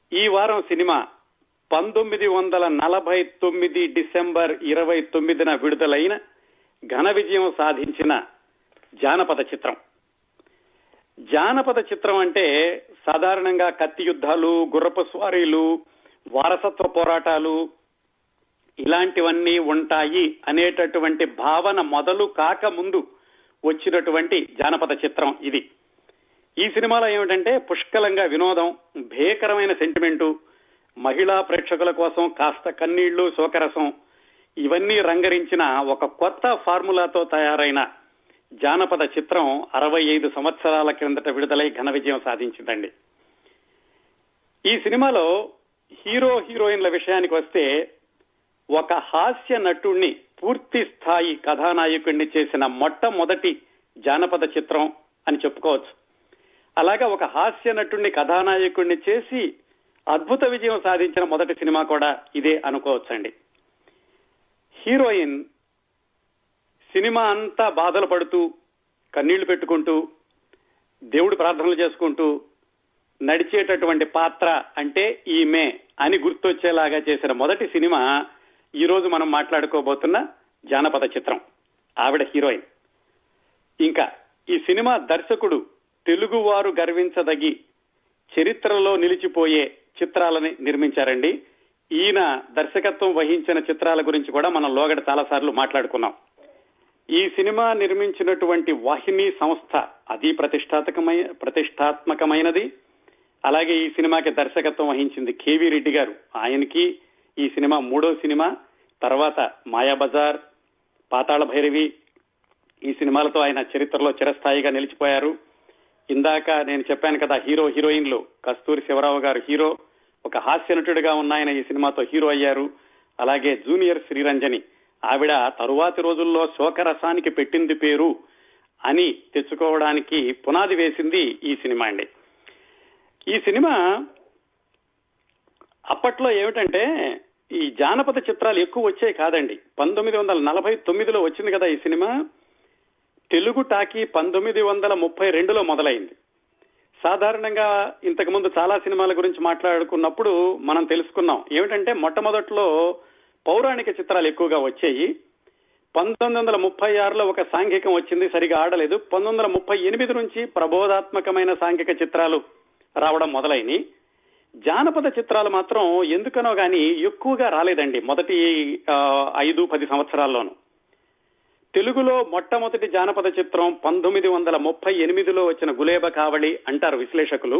ఈ వారం సినిమా పంతొమ్మిది వందల నలభై తొమ్మిది డిసెంబర్ ఇరవై తొమ్మిదిన విడుదలైన ఘన విజయం సాధించిన జానపద చిత్రం జానపద చిత్రం అంటే సాధారణంగా కత్తి యుద్ధాలు గుర్రపు స్వారీలు వారసత్వ పోరాటాలు ఇలాంటివన్నీ ఉంటాయి అనేటటువంటి భావన మొదలు కాక ముందు వచ్చినటువంటి జానపద చిత్రం ఇది ఈ సినిమాలో ఏమిటంటే పుష్కలంగా వినోదం భేకరమైన సెంటిమెంటు మహిళా ప్రేక్షకుల కోసం కాస్త కన్నీళ్లు శోకరసం ఇవన్నీ రంగరించిన ఒక కొత్త ఫార్ములాతో తయారైన జానపద చిత్రం అరవై ఐదు సంవత్సరాల క్రిందట విడుదలై ఘన విజయం సాధించిందండి ఈ సినిమాలో హీరో హీరోయిన్ల విషయానికి వస్తే ఒక హాస్య నటుణ్ణి పూర్తి స్థాయి కథానాయకుడిని చేసిన మొట్టమొదటి జానపద చిత్రం అని చెప్పుకోవచ్చు అలాగా ఒక హాస్య నటుణ్ణి కథానాయకుడిని చేసి అద్భుత విజయం సాధించిన మొదటి సినిమా కూడా ఇదే అనుకోవచ్చండి హీరోయిన్ సినిమా అంతా బాధలు పడుతూ కన్నీళ్లు పెట్టుకుంటూ దేవుడి ప్రార్థనలు చేసుకుంటూ నడిచేటటువంటి పాత్ర అంటే ఈమె అని గుర్తొచ్చేలాగా చేసిన మొదటి సినిమా ఈ రోజు మనం మాట్లాడుకోబోతున్న జానపద చిత్రం ఆవిడ హీరోయిన్ ఇంకా ఈ సినిమా దర్శకుడు తెలుగువారు గర్వించదగి చరిత్రలో నిలిచిపోయే చిత్రాలని నిర్మించారండి ఈయన దర్శకత్వం వహించిన చిత్రాల గురించి కూడా మనం లోగడ చాలాసార్లు మాట్లాడుకున్నాం ఈ సినిమా నిర్మించినటువంటి వాహిని సంస్థ అది ప్రతిష్టాత్మకమైన ప్రతిష్టాత్మకమైనది అలాగే ఈ సినిమాకి దర్శకత్వం వహించింది కేవీ రెడ్డి గారు ఆయనకి ఈ సినిమా మూడో సినిమా తర్వాత మాయాబజార్ పాతాళ భైరవి ఈ సినిమాలతో ఆయన చరిత్రలో చిరస్థాయిగా నిలిచిపోయారు ఇందాక నేను చెప్పాను కదా హీరో హీరోయిన్లు కస్తూరి శివరావు గారు హీరో ఒక హాస్య నటుడిగా ఉన్న ఆయన ఈ సినిమాతో హీరో అయ్యారు అలాగే జూనియర్ శ్రీరంజని ఆవిడ తరువాతి రోజుల్లో శోకరసానికి పెట్టింది పేరు అని తెచ్చుకోవడానికి పునాది వేసింది ఈ సినిమా అండి ఈ సినిమా అప్పట్లో ఏమిటంటే ఈ జానపద చిత్రాలు ఎక్కువ వచ్చాయి కాదండి పంతొమ్మిది వందల నలభై తొమ్మిదిలో వచ్చింది కదా ఈ సినిమా తెలుగు టాకీ పంతొమ్మిది వందల ముప్పై రెండులో మొదలైంది సాధారణంగా ఇంతకు ముందు చాలా సినిమాల గురించి మాట్లాడుకున్నప్పుడు మనం తెలుసుకున్నాం ఏమిటంటే మొట్టమొదట్లో పౌరాణిక చిత్రాలు ఎక్కువగా వచ్చాయి పంతొమ్మిది వందల ముప్పై ఆరులో ఒక సాంఘికం వచ్చింది సరిగా ఆడలేదు పంతొమ్మిది వందల ముప్పై ఎనిమిది నుంచి ప్రబోధాత్మకమైన సాంఘిక చిత్రాలు రావడం మొదలైనవి జానపద చిత్రాలు మాత్రం ఎందుకనో గాని ఎక్కువగా రాలేదండి మొదటి ఆ, ఐదు పది సంవత్సరాల్లోనూ తెలుగులో మొట్టమొదటి జానపద చిత్రం పంతొమ్మిది వందల ముప్పై ఎనిమిదిలో వచ్చిన గులేబ కావళి అంటారు విశ్లేషకులు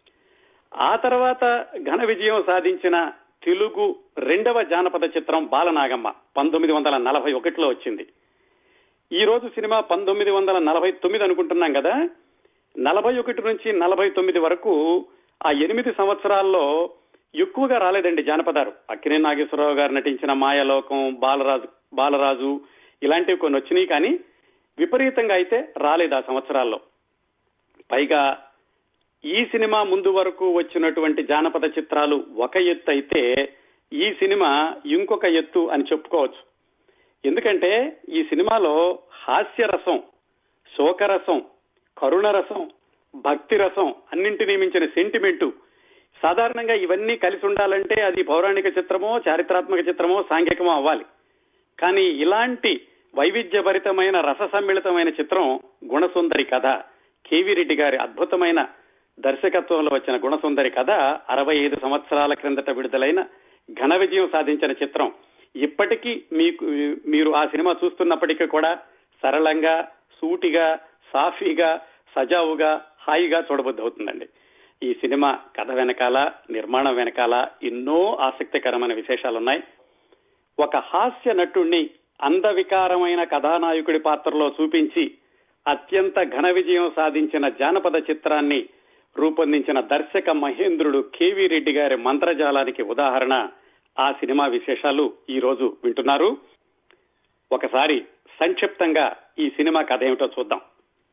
ఆ తర్వాత ఘన విజయం సాధించిన తెలుగు రెండవ జానపద చిత్రం బాలనాగమ్మ పంతొమ్మిది వందల నలభై ఒకటిలో వచ్చింది ఈ రోజు సినిమా పంతొమ్మిది వందల నలభై తొమ్మిది అనుకుంటున్నాం కదా నలభై ఒకటి నుంచి నలభై తొమ్మిది వరకు ఆ ఎనిమిది సంవత్సరాల్లో ఎక్కువగా రాలేదండి జానపదారు అక్కినే నాగేశ్వరరావు గారు నటించిన మాయలోకం బాలరాజు బాలరాజు ఇలాంటివి కొన్ని వచ్చినాయి కానీ విపరీతంగా అయితే రాలేదు ఆ సంవత్సరాల్లో పైగా ఈ సినిమా ముందు వరకు వచ్చినటువంటి జానపద చిత్రాలు ఒక ఎత్తు అయితే ఈ సినిమా ఇంకొక ఎత్తు అని చెప్పుకోవచ్చు ఎందుకంటే ఈ సినిమాలో హాస్యరసం శోకరసం కరుణరసం భక్తి రసం అన్నింటినీ మించిన సెంటిమెంటు సాధారణంగా ఇవన్నీ కలిసి ఉండాలంటే అది పౌరాణిక చిత్రమో చారిత్రాత్మక చిత్రమో సాంఘికమో అవ్వాలి కానీ ఇలాంటి వైవిధ్యభరితమైన రస సమ్మిళితమైన చిత్రం గుణసుందరి కథ కేవీ రెడ్డి గారి అద్భుతమైన దర్శకత్వంలో వచ్చిన గుణసుందరి కథ అరవై ఐదు సంవత్సరాల క్రిందట విడుదలైన ఘన విజయం సాధించిన చిత్రం ఇప్పటికీ మీకు మీరు ఆ సినిమా చూస్తున్నప్పటికీ కూడా సరళంగా సూటిగా సాఫీగా సజావుగా హాయిగా చూడబుద్ధి అవుతుందండి ఈ సినిమా కథ వెనకాల నిర్మాణం వెనకాల ఎన్నో ఆసక్తికరమైన విశేషాలున్నాయి ఒక హాస్య నటుణ్ణి అందవికారమైన కథానాయకుడి పాత్రలో చూపించి అత్యంత ఘన విజయం సాధించిన జానపద చిత్రాన్ని రూపొందించిన దర్శక మహేంద్రుడు కేవీ రెడ్డి గారి మంత్రజాలానికి ఉదాహరణ ఆ సినిమా విశేషాలు ఈ రోజు వింటున్నారు ఒకసారి సంక్షిప్తంగా ఈ సినిమా కథ ఏమిటో చూద్దాం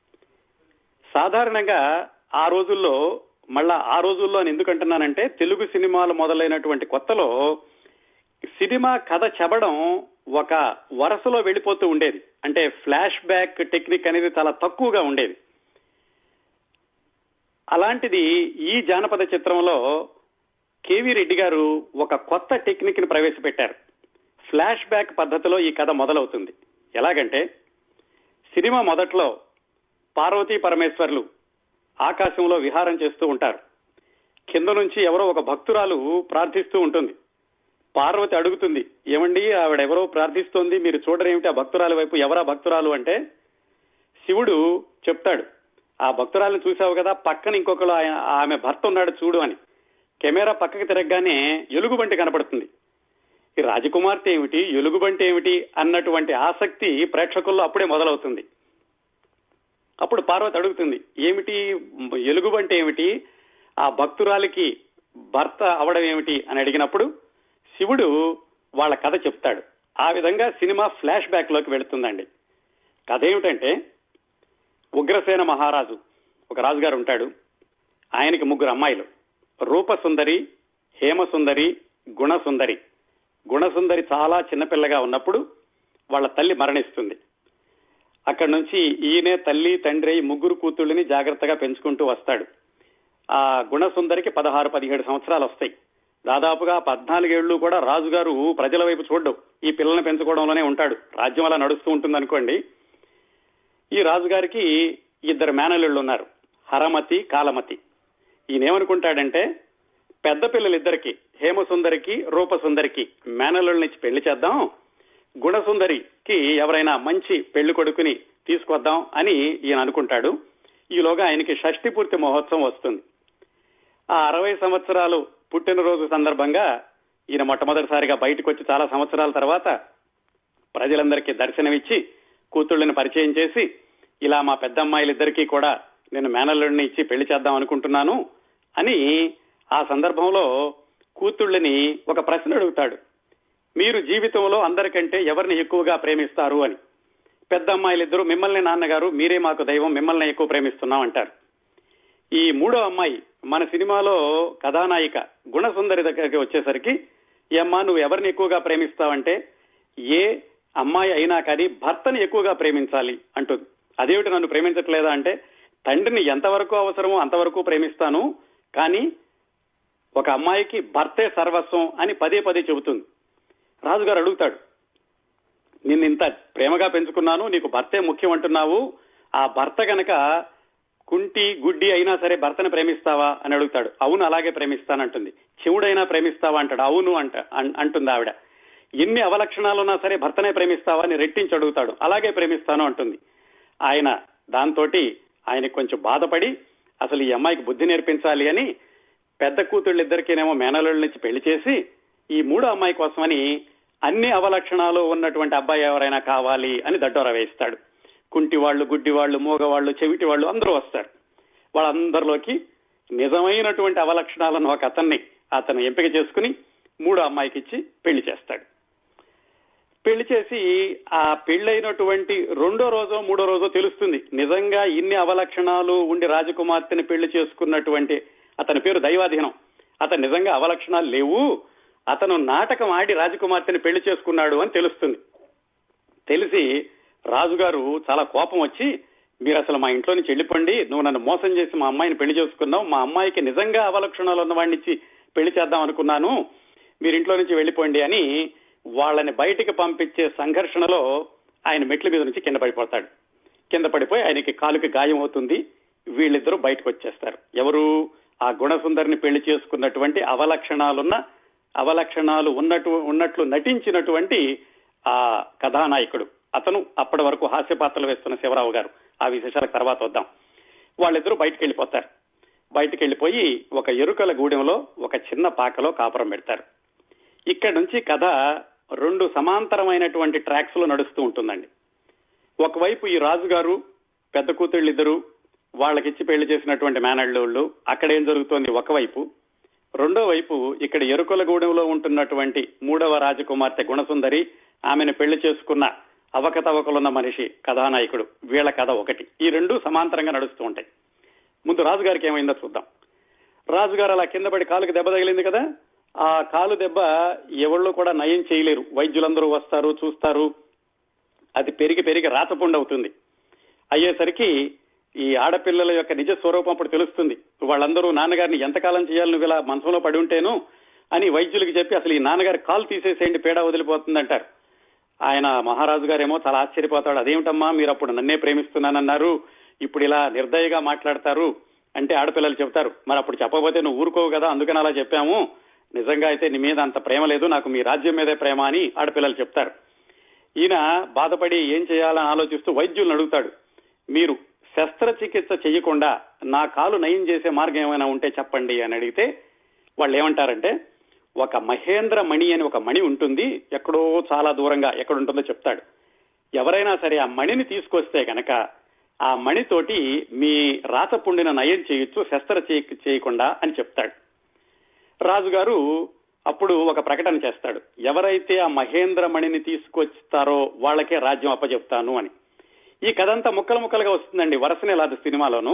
సాధారణంగా ఆ రోజుల్లో మళ్ళా ఆ రోజుల్లో అని ఎందుకంటున్నానంటే తెలుగు సినిమాలు మొదలైనటువంటి కొత్తలో సినిమా కథ చెప్పడం ఒక వరుసలో వెళ్ళిపోతూ ఉండేది అంటే ఫ్లాష్ బ్యాక్ టెక్నిక్ అనేది చాలా తక్కువగా ఉండేది అలాంటిది ఈ జానపద చిత్రంలో కేవీ రెడ్డి గారు ఒక కొత్త టెక్నిక్ ని ప్రవేశపెట్టారు ఫ్లాష్ బ్యాక్ పద్ధతిలో ఈ కథ మొదలవుతుంది ఎలాగంటే సినిమా మొదట్లో పార్వతీ పరమేశ్వర్లు ఆకాశంలో విహారం చేస్తూ ఉంటారు కింద నుంచి ఎవరో ఒక భక్తురాలు ప్రార్థిస్తూ ఉంటుంది పార్వతి అడుగుతుంది ఏమండి ఆవిడెవరో ప్రార్థిస్తోంది మీరు చూడరేమిటి ఆ భక్తురాలి వైపు ఎవరా భక్తురాలు అంటే శివుడు చెప్తాడు ఆ భక్తురాలను చూసావు కదా పక్కన ఇంకొకరు ఆయన- ఆమె భర్త ఉన్నాడు చూడు అని కెమెరా పక్కకి తిరగగానే ఎలుగుబంటి కనపడుతుంది ఈ రాజకుమార్తె ఏమిటి ఎలుగుబంటి ఏమిటి అన్నటువంటి ఆసక్తి ప్రేక్షకుల్లో అప్పుడే మొదలవుతుంది అప్పుడు పార్వతి అడుగుతుంది ఏమిటి ఎలుగుబంటి ఏమిటి ఆ భక్తురాలికి భర్త అవడం ఏమిటి అని అడిగినప్పుడు శివుడు వాళ్ళ కథ చెప్తాడు ఆ విధంగా సినిమా ఫ్లాష్ బ్యాక్ లోకి వెళుతుందండి కథ ఏమిటంటే ఉగ్రసేన మహారాజు ఒక రాజుగారు ఉంటాడు ఆయనకి ముగ్గురు అమ్మాయిలు రూపసుందరి హేమసుందరి గుణసుందరి గుణసుందరి చాలా చిన్నపిల్లగా ఉన్నప్పుడు వాళ్ళ తల్లి మరణిస్తుంది అక్కడి నుంచి ఈయనే తల్లి తండ్రి ఈ ముగ్గురు కూతుళ్ళని జాగ్రత్తగా పెంచుకుంటూ వస్తాడు ఆ గుణసుందరికి పదహారు పదిహేడు సంవత్సరాలు వస్తాయి దాదాపుగా పద్నాలుగేళ్లు కూడా రాజుగారు ప్రజల వైపు చూడడు ఈ పిల్లల్ని పెంచుకోవడంలోనే ఉంటాడు రాజ్యం అలా నడుస్తూ ఉంటుంది అనుకోండి ఈ రాజుగారికి ఇద్దరు మేనల్లుళ్ళు ఉన్నారు హరమతి కాలమతి ఈయన ఏమనుకుంటాడంటే పెద్ద పిల్లలిద్దరికి హేమసుందరికి రూపసుందరికి మేనల్లుల్నిచ్చి పెళ్లి చేద్దాం గుణసుందరికి ఎవరైనా మంచి పెళ్లి కొడుకుని తీసుకొద్దాం అని ఈయన అనుకుంటాడు ఈలోగా ఆయనకి షష్ఠి పూర్తి మహోత్సవం వస్తుంది ఆ అరవై సంవత్సరాలు పుట్టినరోజు సందర్భంగా ఈయన మొట్టమొదటిసారిగా బయటకు వచ్చి చాలా సంవత్సరాల తర్వాత ప్రజలందరికీ దర్శనమిచ్చి కూతుళ్ళని పరిచయం చేసి ఇలా మా పెద్దమ్మాయిలిద్దరికీ కూడా నేను మేనల్లుడిని ఇచ్చి పెళ్లి చేద్దాం అనుకుంటున్నాను అని ఆ సందర్భంలో కూతుళ్ళని ఒక ప్రశ్న అడుగుతాడు మీరు జీవితంలో అందరికంటే ఎవరిని ఎక్కువగా ప్రేమిస్తారు అని పెద్ద అమ్మాయిలిద్దరూ మిమ్మల్ని నాన్నగారు మీరే మాకు దైవం మిమ్మల్ని ఎక్కువ ప్రేమిస్తున్నాం అంటారు ఈ మూడో అమ్మాయి మన సినిమాలో కథానాయిక గుణసుందరి దగ్గరికి వచ్చేసరికి ఈ అమ్మ నువ్వు ఎవరిని ఎక్కువగా ప్రేమిస్తావంటే ఏ అమ్మాయి అయినా కానీ భర్తని ఎక్కువగా ప్రేమించాలి అంటుంది అదేమిటి నన్ను ప్రేమించట్లేదా అంటే తండ్రిని ఎంతవరకు అవసరమో అంతవరకు ప్రేమిస్తాను కానీ ఒక అమ్మాయికి భర్తే సర్వస్వం అని పదే పదే చెబుతుంది రాజుగారు అడుగుతాడు నిన్ను ఇంత ప్రేమగా పెంచుకున్నాను నీకు భర్తే ముఖ్యం అంటున్నావు ఆ భర్త గనక కుంటి గుడ్డి అయినా సరే భర్తను ప్రేమిస్తావా అని అడుగుతాడు అవును అలాగే ప్రేమిస్తానంటుంది చెవుడైనా ప్రేమిస్తావా అంటాడు అవును అంట అన్- అంటుంది ఆవిడ ఎన్ని అవలక్షణాలున్నా సరే భర్తనే ప్రేమిస్తావా అని రెట్టించి అడుగుతాడు అలాగే ప్రేమిస్తాను అంటుంది ఆయన దాంతో ఆయనకు కొంచెం బాధపడి అసలు ఈ అమ్మాయికి బుద్ధి నేర్పించాలి అని పెద్ద కూతుళ్ళిద్దరికీనేమో మేనల్లుళ్ళ నుంచి పెళ్లి చేసి ఈ మూడో అమ్మాయి కోసమని అన్ని అవలక్షణాలు ఉన్నటువంటి అబ్బాయి ఎవరైనా కావాలి అని దడ్డోర వేయిస్తాడు కుంటి వాళ్ళు గుడ్డి వాళ్ళు మూగవాళ్ళు చెవిటి వాళ్ళు అందరూ వస్తారు వాళ్ళందరిలోకి నిజమైనటువంటి అవలక్షణాలను ఒక అతన్ని అతను ఎంపిక చేసుకుని మూడో అమ్మాయికి ఇచ్చి పెళ్లి చేస్తాడు పెళ్లి చేసి ఆ పెళ్ళైనటువంటి రెండో రోజో మూడో రోజో తెలుస్తుంది నిజంగా ఇన్ని అవలక్షణాలు ఉండి రాజకుమార్తెని పెళ్లి చేసుకున్నటువంటి అతని పేరు దైవాధీనం అతను నిజంగా అవలక్షణాలు లేవు అతను నాటకం ఆడి రాజకుమార్తెని పెళ్లి చేసుకున్నాడు అని తెలుస్తుంది తెలిసి రాజుగారు చాలా కోపం వచ్చి మీరు అసలు మా ఇంట్లో నుంచి వెళ్ళిపోండి నువ్వు నన్ను మోసం చేసి మా అమ్మాయిని పెళ్లి చేసుకున్నావు మా అమ్మాయికి నిజంగా అవలక్షణాలు ఉన్నవాడిని ఇచ్చి పెళ్లి చేద్దాం అనుకున్నాను మీరు ఇంట్లో నుంచి వెళ్ళిపోండి అని వాళ్ళని బయటికి పంపించే సంఘర్షణలో ఆయన మెట్ల మీద నుంచి కింద పడిపోతాడు కింద పడిపోయి ఆయనకి కాలుకి గాయం అవుతుంది వీళ్ళిద్దరూ బయటకు వచ్చేస్తారు ఎవరు ఆ గుణసుందరిని పెళ్లి చేసుకున్నటువంటి అవలక్షణాలున్న అవలక్షణాలు ఉన్నట్టు ఉన్నట్లు నటించినటువంటి ఆ కథానాయకుడు అతను అప్పటి వరకు హాస్య పాత్రలు వేస్తున్న శివరావు గారు ఆ విశేషాలకు తర్వాత వద్దాం వాళ్ళిద్దరూ బయటకు వెళ్ళిపోతారు బయటకు వెళ్ళిపోయి ఒక ఎరుకల గూడెంలో ఒక చిన్న పాకలో కాపురం పెడతారు ఇక్కడ నుంచి కథ రెండు సమాంతరమైనటువంటి ట్రాక్స్ లో నడుస్తూ ఉంటుందండి ఒకవైపు ఈ రాజుగారు పెద్ద కూతుళ్ళిద్దరు వాళ్ళకిచ్చి పెళ్లి చేసినటువంటి మేనళ్ళోళ్ళు అక్కడ ఏం జరుగుతోంది ఒకవైపు రెండో వైపు ఇక్కడ ఎరుకలగూడెంలో ఉంటున్నటువంటి మూడవ రాజకుమార్తె గుణసుందరి ఆమెను పెళ్లి చేసుకున్న అవకతవకలున్న మనిషి కథానాయకుడు వీళ్ళ కథ ఒకటి ఈ రెండు సమాంతరంగా నడుస్తూ ఉంటాయి ముందు రాజుగారికి ఏమైందో చూద్దాం రాజుగారు అలా కింద పడి కాలుకి దెబ్బ తగిలింది కదా ఆ కాలు దెబ్బ ఎవళ్ళు కూడా నయం చేయలేరు వైద్యులందరూ వస్తారు చూస్తారు అది పెరిగి పెరిగి రాచపుండు అవుతుంది అయ్యేసరికి ఈ ఆడపిల్లల యొక్క నిజ స్వరూపం అప్పుడు తెలుస్తుంది వాళ్ళందరూ నాన్నగారిని ఎంతకాలం చేయాలి నువ్వు ఇలా మంచంలో పడి ఉంటేను అని వైద్యులకు చెప్పి అసలు ఈ నాన్నగారి కాలు తీసేసేయండి పేడ వదిలిపోతుంది అంటారు ఆయన మహారాజు గారేమో చాలా ఆశ్చర్యపోతాడు అదేమిటమ్మా మీరు అప్పుడు నన్నే ప్రేమిస్తున్నానన్నారు ఇప్పుడు ఇలా నిర్దయగా మాట్లాడతారు అంటే ఆడపిల్లలు చెప్తారు మరి అప్పుడు చెప్పబోతే నువ్వు ఊరుకోవు కదా అందుకని అలా చెప్పాము నిజంగా అయితే నీ మీద అంత ప్రేమ లేదు నాకు మీ రాజ్యం మీదే ప్రేమ అని ఆడపిల్లలు చెప్తారు ఈయన బాధపడి ఏం చేయాలని ఆలోచిస్తూ వైద్యులను అడుగుతాడు మీరు శస్త్రచికిత్స చేయకుండా నా కాలు నయం చేసే మార్గం ఏమైనా ఉంటే చెప్పండి అని అడిగితే వాళ్ళు ఏమంటారంటే ఒక మహేంద్ర మణి అని ఒక మణి ఉంటుంది ఎక్కడో చాలా దూరంగా ఎక్కడ ఉంటుందో చెప్తాడు ఎవరైనా సరే ఆ మణిని తీసుకొస్తే గనక ఆ మణితోటి మీ రాతపుండిన నయం చేయొచ్చు శస్త్ర చేయకుండా అని చెప్తాడు రాజుగారు అప్పుడు ఒక ప్రకటన చేస్తాడు ఎవరైతే ఆ మహేంద్ర మణిని తీసుకొస్తారో వాళ్ళకే రాజ్యం అప్పచెప్తాను అని ఈ కథ అంతా ముక్కలు ముక్కలుగా వస్తుందండి వరసనే లాదు సినిమాలోను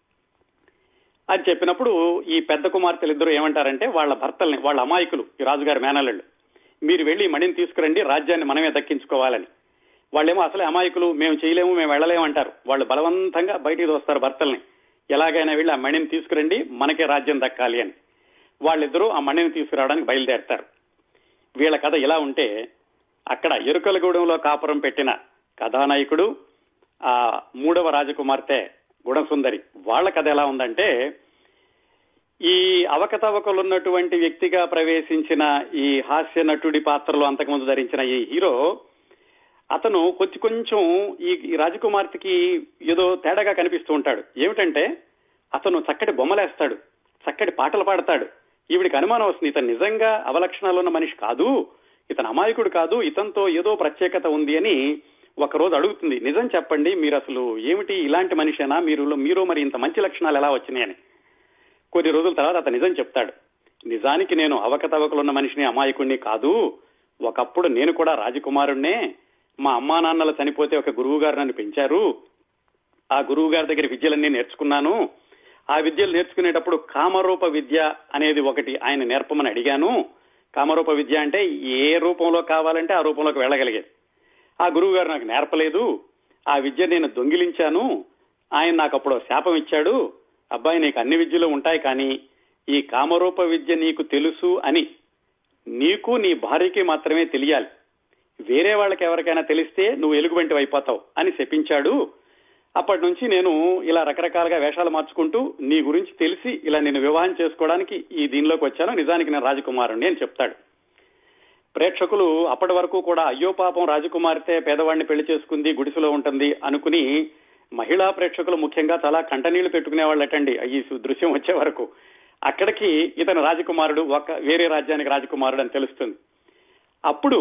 అని చెప్పినప్పుడు ఈ పెద్ద కుమార్తెలు ఇద్దరు ఏమంటారంటే వాళ్ళ భర్తల్ని వాళ్ళ అమాయకులు ఈ రాజుగారి మేనల్లు మీరు వెళ్లి మణిని తీసుకురండి రాజ్యాన్ని మనమే దక్కించుకోవాలని వాళ్ళేమో అసలే అమాయకులు మేము చేయలేము మేము వెళ్ళలేము అంటారు వాళ్ళు బలవంతంగా బయటికి దోస్తారు భర్తల్ని ఎలాగైనా వెళ్ళి ఆ మణిని తీసుకురండి మనకే రాజ్యం దక్కాలి అని వాళ్ళిద్దరూ ఆ మణిని తీసుకురావడానికి బయలుదేరతారు వీళ్ళ కథ ఇలా ఉంటే అక్కడ ఎరుకలగూడెంలో కాపురం పెట్టిన కథానాయకుడు ఆ మూడవ రాజకుమార్తె గుణసుందరి వాళ్ళ కథ ఎలా ఉందంటే ఈ అవకతవకలు ఉన్నటువంటి వ్యక్తిగా ప్రవేశించిన ఈ హాస్య నటుడి పాత్రలో అంతకుముందు ధరించిన ఈ హీరో అతను కొంచెం కొంచెం ఈ రాజకుమార్తెకి ఏదో తేడాగా కనిపిస్తూ ఉంటాడు ఏమిటంటే అతను చక్కటి బొమ్మలేస్తాడు చక్కటి పాటలు పాడతాడు ఈవిడికి అనుమానం వస్తుంది ఇతను నిజంగా అవలక్షణాలు ఉన్న మనిషి కాదు ఇతను అమాయకుడు కాదు ఇతనితో ఏదో ప్రత్యేకత ఉంది అని ఒక రోజు అడుగుతుంది నిజం చెప్పండి మీరు అసలు ఏమిటి ఇలాంటి మనిషేనా మీరు మీరు మరి ఇంత మంచి లక్షణాలు ఎలా వచ్చినాయని కొద్ది రోజుల తర్వాత అతను నిజం చెప్తాడు నిజానికి నేను అవకతవకలున్న మనిషిని అమాయకుణ్ణి కాదు ఒకప్పుడు నేను కూడా రాజకుమారుణ్ణే మా అమ్మా నాన్నలు చనిపోతే ఒక గురువు గారు నన్ను పెంచారు ఆ గురువు గారి దగ్గర విద్యలన్నీ నేర్చుకున్నాను ఆ విద్యలు నేర్చుకునేటప్పుడు కామరూప విద్య అనేది ఒకటి ఆయన నేర్పమని అడిగాను కామరూప విద్య అంటే ఏ రూపంలో కావాలంటే ఆ రూపంలోకి వెళ్ళగలిగేది ఆ గురువు గారు నాకు నేర్పలేదు ఆ విద్య నేను దొంగిలించాను ఆయన నాకు అప్పుడు శాపం ఇచ్చాడు అబ్బాయి నీకు అన్ని విద్యలు ఉంటాయి కానీ ఈ కామరూప విద్య నీకు తెలుసు అని నీకు నీ భార్యకి మాత్రమే తెలియాలి వేరే వాళ్ళకి ఎవరికైనా తెలిస్తే నువ్వు ఎలుగుబంటి అయిపోతావు అని చెప్పించాడు అప్పటి నుంచి నేను ఇలా రకరకాలుగా వేషాలు మార్చుకుంటూ నీ గురించి తెలిసి ఇలా నేను వివాహం చేసుకోవడానికి ఈ దీనిలోకి వచ్చాను నిజానికి నేను రాజకుమారుణ్ణి అని చెప్తాడు ప్రేక్షకులు అప్పటి వరకు కూడా అయ్యో పాపం రాజకుమార్తె పేదవాడిని పెళ్లి చేసుకుంది గుడిసెలో ఉంటుంది అనుకుని మహిళా ప్రేక్షకులు ముఖ్యంగా చాలా కంటనీళ్లు పెట్టుకునే వాళ్ళటండి ఈ దృశ్యం వచ్చే వరకు అక్కడికి ఇతను రాజకుమారుడు ఒక వేరే రాజ్యానికి రాజకుమారుడు అని తెలుస్తుంది అప్పుడు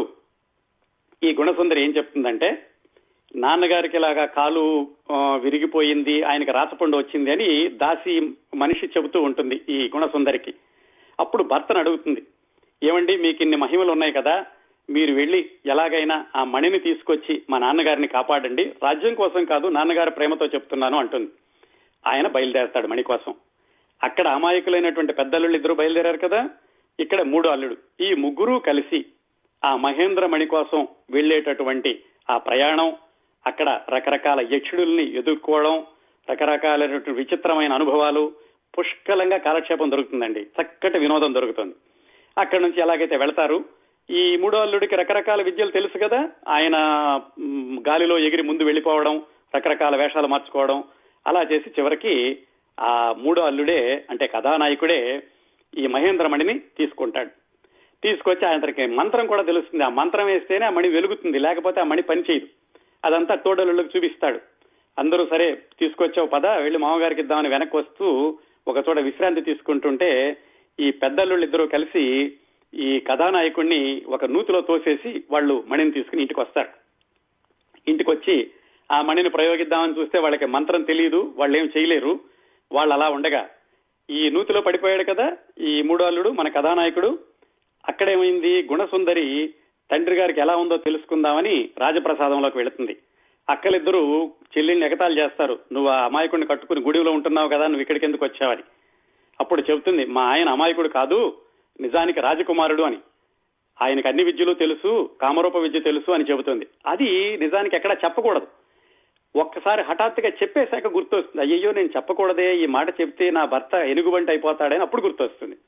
ఈ గుణసుందరి ఏం చెప్తుందంటే నాన్నగారికి ఇలాగా కాలు విరిగిపోయింది ఆయనకి రాచపండు వచ్చింది అని దాసి మనిషి చెబుతూ ఉంటుంది ఈ గుణసుందరికి అప్పుడు భర్తను అడుగుతుంది ఏమండి మీకు ఇన్ని మహిమలు ఉన్నాయి కదా మీరు వెళ్లి ఎలాగైనా ఆ మణిని తీసుకొచ్చి మా నాన్నగారిని కాపాడండి రాజ్యం కోసం కాదు నాన్నగారి ప్రేమతో చెప్తున్నాను అంటుంది ఆయన బయలుదేరతాడు మణి కోసం అక్కడ అమాయకులైనటువంటి పెద్దల్లుళ్ళు ఇద్దరు బయలుదేరారు కదా ఇక్కడ మూడు అల్లుడు ఈ ముగ్గురు కలిసి ఆ మహేంద్ర మణి కోసం వెళ్లేటటువంటి ఆ ప్రయాణం అక్కడ రకరకాల యక్షుడుల్ని ఎదుర్కోవడం రకరకాలైనటువంటి విచిత్రమైన అనుభవాలు పుష్కలంగా కాలక్షేపం దొరుకుతుందండి చక్కటి వినోదం దొరుకుతుంది అక్కడి నుంచి ఎలాగైతే వెళతారు ఈ మూడో అల్లుడికి రకరకాల విద్యలు తెలుసు కదా ఆయన గాలిలో ఎగిరి ముందు వెళ్లిపోవడం రకరకాల వేషాలు మార్చుకోవడం అలా చేసి చివరికి ఆ మూడో అల్లుడే అంటే కథానాయకుడే ఈ మహేంద్రమణిని తీసుకుంటాడు తీసుకొచ్చి ఆయనకి మంత్రం కూడా తెలుస్తుంది ఆ మంత్రం వేస్తేనే ఆ మణి వెలుగుతుంది లేకపోతే ఆ మణి పనిచేయదు అదంతా తోడలుళ్ళకి చూపిస్తాడు అందరూ సరే తీసుకొచ్చావు పద వెళ్లి మామగారికి ఇద్దామని వెనక్కి వస్తూ ఒక చోట విశ్రాంతి తీసుకుంటుంటే ఈ పెద్దల్లుళ్ళు ఇద్దరు కలిసి ఈ కథానాయకుడిని ఒక నూతిలో తోసేసి వాళ్ళు మణిని తీసుకుని ఇంటికి వస్తారు ఇంటికి వచ్చి ఆ మణిని ప్రయోగిద్దామని చూస్తే వాళ్ళకి మంత్రం తెలియదు వాళ్ళు ఏం చేయలేరు వాళ్ళు అలా ఉండగా ఈ నూతిలో పడిపోయాడు కదా ఈ మూడో అల్లుడు మన కథానాయకుడు అక్కడేమైంది గుణసుందరి తండ్రి గారికి ఎలా ఉందో తెలుసుకుందామని రాజప్రసాదంలోకి వెళుతుంది అక్కలిద్దరూ చెల్లిని ఎగతాలు చేస్తారు నువ్వు ఆ అమాయకుడిని కట్టుకుని గుడిలో ఉంటున్నావు కదా నువ్వు ఇక్కడికి ఎందుకు వచ్చావని అప్పుడు చెబుతుంది మా ఆయన అమాయకుడు కాదు నిజానికి రాజకుమారుడు అని ఆయనకు అన్ని విద్యలు తెలుసు కామరూప విద్య తెలుసు అని చెబుతుంది అది నిజానికి ఎక్కడా చెప్పకూడదు ఒక్కసారి హఠాత్తుగా చెప్పేశాక గుర్తొస్తుంది అయ్యయ్యో నేను చెప్పకూడదే ఈ మాట చెప్తే నా భర్త ఎనుగుబంటి అయిపోతాడని అప్పుడు గుర్తొస్తుంది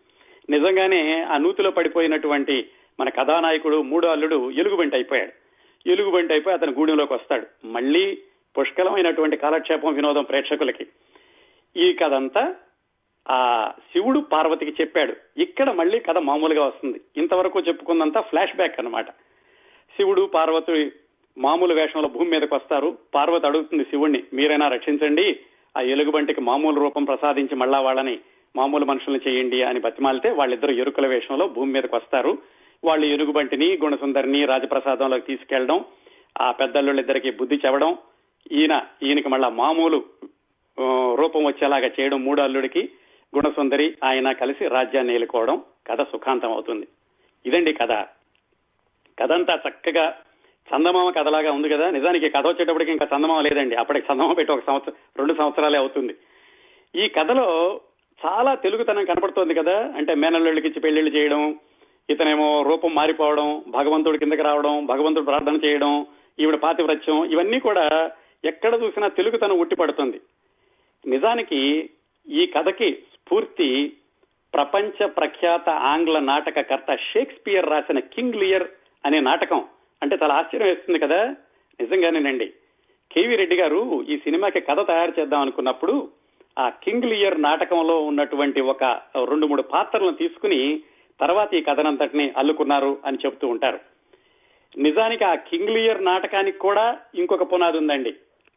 నిజంగానే ఆ నూతిలో పడిపోయినటువంటి మన కథానాయకుడు మూడో అల్లుడు ఎలుగుబంటి అయిపోయాడు ఎలుగుబంటి అయిపోయి అతని గూడెంలోకి వస్తాడు మళ్ళీ పుష్కలమైనటువంటి కాలక్షేపం వినోదం ప్రేక్షకులకి ఈ కథ అంతా ఆ శివుడు పార్వతికి చెప్పాడు ఇక్కడ మళ్ళీ కథ మామూలుగా వస్తుంది ఇంతవరకు చెప్పుకుందంతా ఫ్లాష్ బ్యాక్ అన్నమాట శివుడు పార్వతి మామూలు వేషంలో భూమి మీదకి వస్తారు పార్వతి అడుగుతుంది శివుణ్ణి మీరైనా రక్షించండి ఆ ఎలుగుబంటికి మామూలు రూపం ప్రసాదించి మళ్ళా వాళ్ళని మామూలు మనుషులను చేయండి అని బతిమాలితే వాళ్ళిద్దరు ఎరుకుల వేషంలో భూమి మీదకి వస్తారు వాళ్ళు ఎలుగుబంటిని గుణసుందరిని రాజప్రసాదంలోకి తీసుకెళ్లడం ఆ పెద్దల్లుళ్ళిద్దరికి బుద్ధి చెవడం ఈయన ఈయనకి మళ్ళా మామూలు ఆ, రూపం వచ్చేలాగా చేయడం మూడు అల్లుడికి గుణసుందరి ఆయన కలిసి రాజ్యాన్ని ఏలుకోవడం కథ సుఖాంతం అవుతుంది ఇదండి కథ కథ అంతా చక్కగా చందమామ కథలాగా ఉంది కదా నిజానికి కథ వచ్చేటప్పటికి ఇంకా చందమామ లేదండి అప్పటికి చందమామ పెట్టి ఒక సంవత్సరం రెండు సంవత్సరాలే అవుతుంది ఈ కథలో చాలా తెలుగుతనం కనపడుతోంది కదా అంటే మేనల్లుళ్ళకి ఇచ్చి పెళ్లిళ్ళు చేయడం ఇతనేమో రూపం మారిపోవడం భగవంతుడి కిందకి రావడం భగవంతుడు ప్రార్థన చేయడం ఈవిడ పాతివ్రత్యం ఇవన్నీ కూడా ఎక్కడ చూసినా తెలుగుతనం ఉట్టిపడుతుంది నిజానికి ఈ కథకి స్ఫూర్తి ప్రపంచ ప్రఖ్యాత ఆంగ్ల నాటకకర్త షేక్స్పియర్ రాసిన కింగ్ లియర్ అనే నాటకం అంటే చాలా ఆశ్చర్యం వేస్తుంది కదా నిజంగానేనండి కేవీ రెడ్డి గారు ఈ సినిమాకి కథ తయారు చేద్దాం అనుకున్నప్పుడు ఆ కింగ్ లియర్ నాటకంలో ఉన్నటువంటి ఒక రెండు మూడు పాత్రలను తీసుకుని తర్వాత ఈ కథనంతటిని అల్లుకున్నారు అని చెబుతూ ఉంటారు నిజానికి ఆ కింగ్ లియర్ నాటకానికి కూడా ఇంకొక పునాది ఉందండి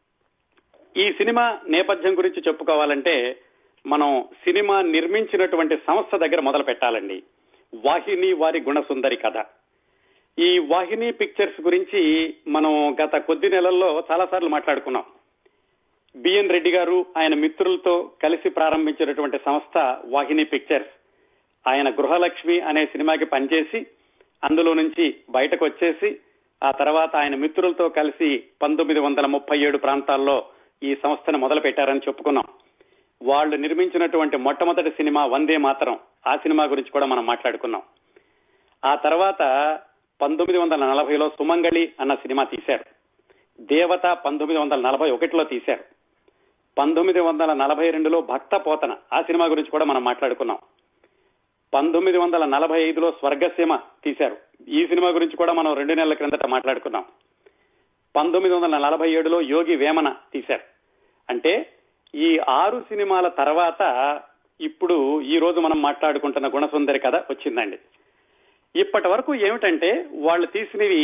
ఈ సినిమా నేపథ్యం గురించి చెప్పుకోవాలంటే మనం సినిమా నిర్మించినటువంటి సంస్థ దగ్గర మొదలు పెట్టాలండి వాహిని వారి గుణసుందరి కథ ఈ వాహిని పిక్చర్స్ గురించి మనం గత కొద్ది నెలల్లో చాలా సార్లు మాట్లాడుకున్నాం బిఎన్ రెడ్డి గారు ఆయన మిత్రులతో కలిసి ప్రారంభించినటువంటి సంస్థ వాహిని పిక్చర్స్ ఆయన గృహలక్ష్మి అనే సినిమాకి పనిచేసి అందులో నుంచి బయటకు వచ్చేసి ఆ తర్వాత ఆయన మిత్రులతో కలిసి పంతొమ్మిది వందల ముప్పై ఏడు ప్రాంతాల్లో ఈ సంస్థను మొదలు పెట్టారని చెప్పుకున్నాం వాళ్ళు నిర్మించినటువంటి మొట్టమొదటి సినిమా వందే మాత్రం ఆ సినిమా గురించి కూడా మనం మాట్లాడుకున్నాం ఆ తర్వాత పంతొమ్మిది వందల నలభైలో సుమంగళి అన్న సినిమా తీశారు దేవత పంతొమ్మిది వందల నలభై ఒకటిలో తీశారు పంతొమ్మిది వందల నలభై రెండులో భక్త పోతన ఆ సినిమా గురించి కూడా మనం మాట్లాడుకున్నాం పంతొమ్మిది వందల నలభై ఐదులో స్వర్గసీమ తీశారు ఈ సినిమా గురించి కూడా మనం రెండు నెలల క్రిందట మాట్లాడుకున్నాం పంతొమ్మిది వందల నలభై ఏడులో యోగి వేమన తీశారు అంటే ఈ ఆరు సినిమాల తర్వాత ఇప్పుడు ఈ రోజు మనం మాట్లాడుకుంటున్న గుణసుందరి కథ వచ్చిందండి ఇప్పటి వరకు ఏమిటంటే వాళ్ళు తీసినవి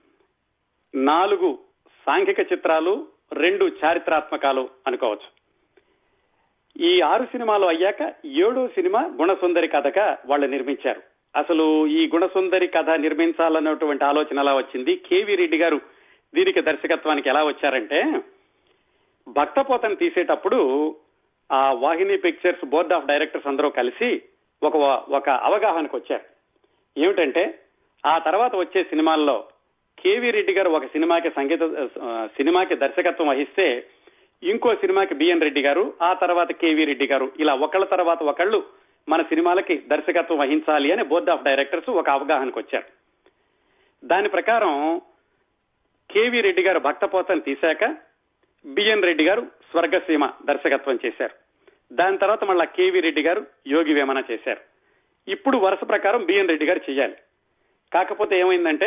నాలుగు సాంఘిక చిత్రాలు రెండు చారిత్రాత్మకాలు అనుకోవచ్చు ఈ ఆరు సినిమాలు అయ్యాక ఏడో సినిమా గుణసుందరి కథగా వాళ్ళు నిర్మించారు అసలు ఈ గుణసుందరి కథ నిర్మించాలన్నటువంటి ఆలోచన ఎలా వచ్చింది కేవీ రెడ్డి గారు దీనికి దర్శకత్వానికి ఎలా వచ్చారంటే భక్తపోతను తీసేటప్పుడు ఆ Vahini Pictures board of directors అందరూ కలిసి ఒక ఒక అవగాహనకు వచ్చారు ఏమిటంటే ఆ తర్వాత వచ్చే సినిమాల్లో కేవీ రెడ్డి గారు ఒక సినిమాకి సంగీత ఆ, సినిమాకి దర్శకత్వం వహిస్తే ఇంకో సినిమాకి బిఎన్ రెడ్డి గారు ఆ తర్వాత కేవీ రెడ్డి గారు ఇలా ఒకళ్ళ తర్వాత ఒకళ్ళు మన సినిమాలకి దర్శకత్వం వహించాలి అని బోర్డ్ ఆఫ్ డైరెక్టర్స్ ఒక అవగాహనకు వచ్చారు దాని ప్రకారం కేవీ రెడ్డి గారు భక్తపోతను తీశాక బిఎన్ రెడ్డి గారు స్వర్గసీమ దర్శకత్వం చేశారు దాని తర్వాత మళ్ళా కేవీ రెడ్డి గారు యోగి వేమన చేశారు ఇప్పుడు వరుస ప్రకారం బిఎన్ రెడ్డి గారు చేయాలి కాకపోతే ఏమైందంటే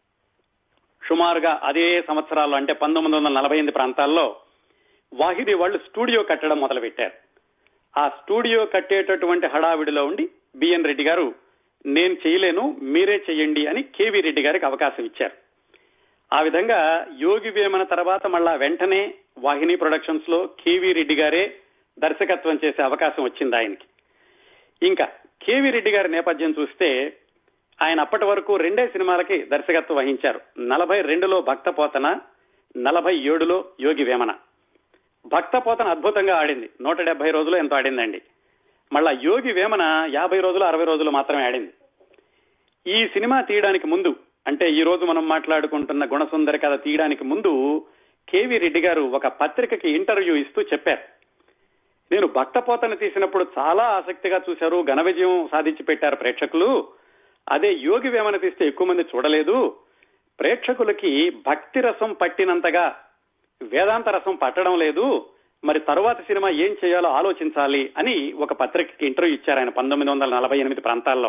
సుమారుగా అదే సంవత్సరాల్లో అంటే పంతొమ్మిది వందల నలభై ఎనిమిది ప్రాంతాల్లో వాహిని వాళ్ళు స్టూడియో కట్టడం మొదలుపెట్టారు ఆ స్టూడియో కట్టేటటువంటి హడావిడిలో ఉండి బిఎన్ రెడ్డి గారు నేను చేయలేను మీరే చెయ్యండి అని కేవీ రెడ్డి గారికి అవకాశం ఇచ్చారు ఆ విధంగా యోగి వేమన తర్వాత మళ్ళా వెంటనే వాహిని ప్రొడక్షన్స్ లో కేవీ రెడ్డి గారే దర్శకత్వం చేసే అవకాశం వచ్చింది ఆయనకి ఇంకా కేవీ రెడ్డి గారి నేపథ్యం చూస్తే ఆయన అప్పటి వరకు రెండే సినిమాలకి దర్శకత్వం వహించారు నలభై రెండులో భక్తపోతన నలభై ఏడులో యోగి వేమన భక్తపోతన అద్భుతంగా ఆడింది నూట డెబ్బై రోజులు ఎంతో ఆడిందండి మళ్ళా యోగి వేమన యాభై రోజులు అరవై రోజులు మాత్రమే ఆడింది ఈ సినిమా తీయడానికి ముందు అంటే ఈ రోజు మనం మాట్లాడుకుంటున్న గుణసుందరి కథ తీయడానికి ముందు కేవీ రెడ్డి గారు ఒక పత్రికకి ఇంటర్వ్యూ ఇస్తూ చెప్పారు నేను భక్తపోతను తీసినప్పుడు చాలా ఆసక్తిగా చూశారు ఘన విజయం సాధించి పెట్టారు ప్రేక్షకులు అదే యోగి వేమన తీస్తే ఎక్కువ మంది చూడలేదు ప్రేక్షకులకి భక్తి రసం పట్టినంతగా వేదాంత రసం పట్టడం లేదు మరి తరువాత సినిమా ఏం చేయాలో ఆలోచించాలి అని ఒక పత్రికకి ఇంటర్వ్యూ ఇచ్చారు ఆయన పంతొమ్మిది వందల నలభై ఎనిమిది ప్రాంతాల్లో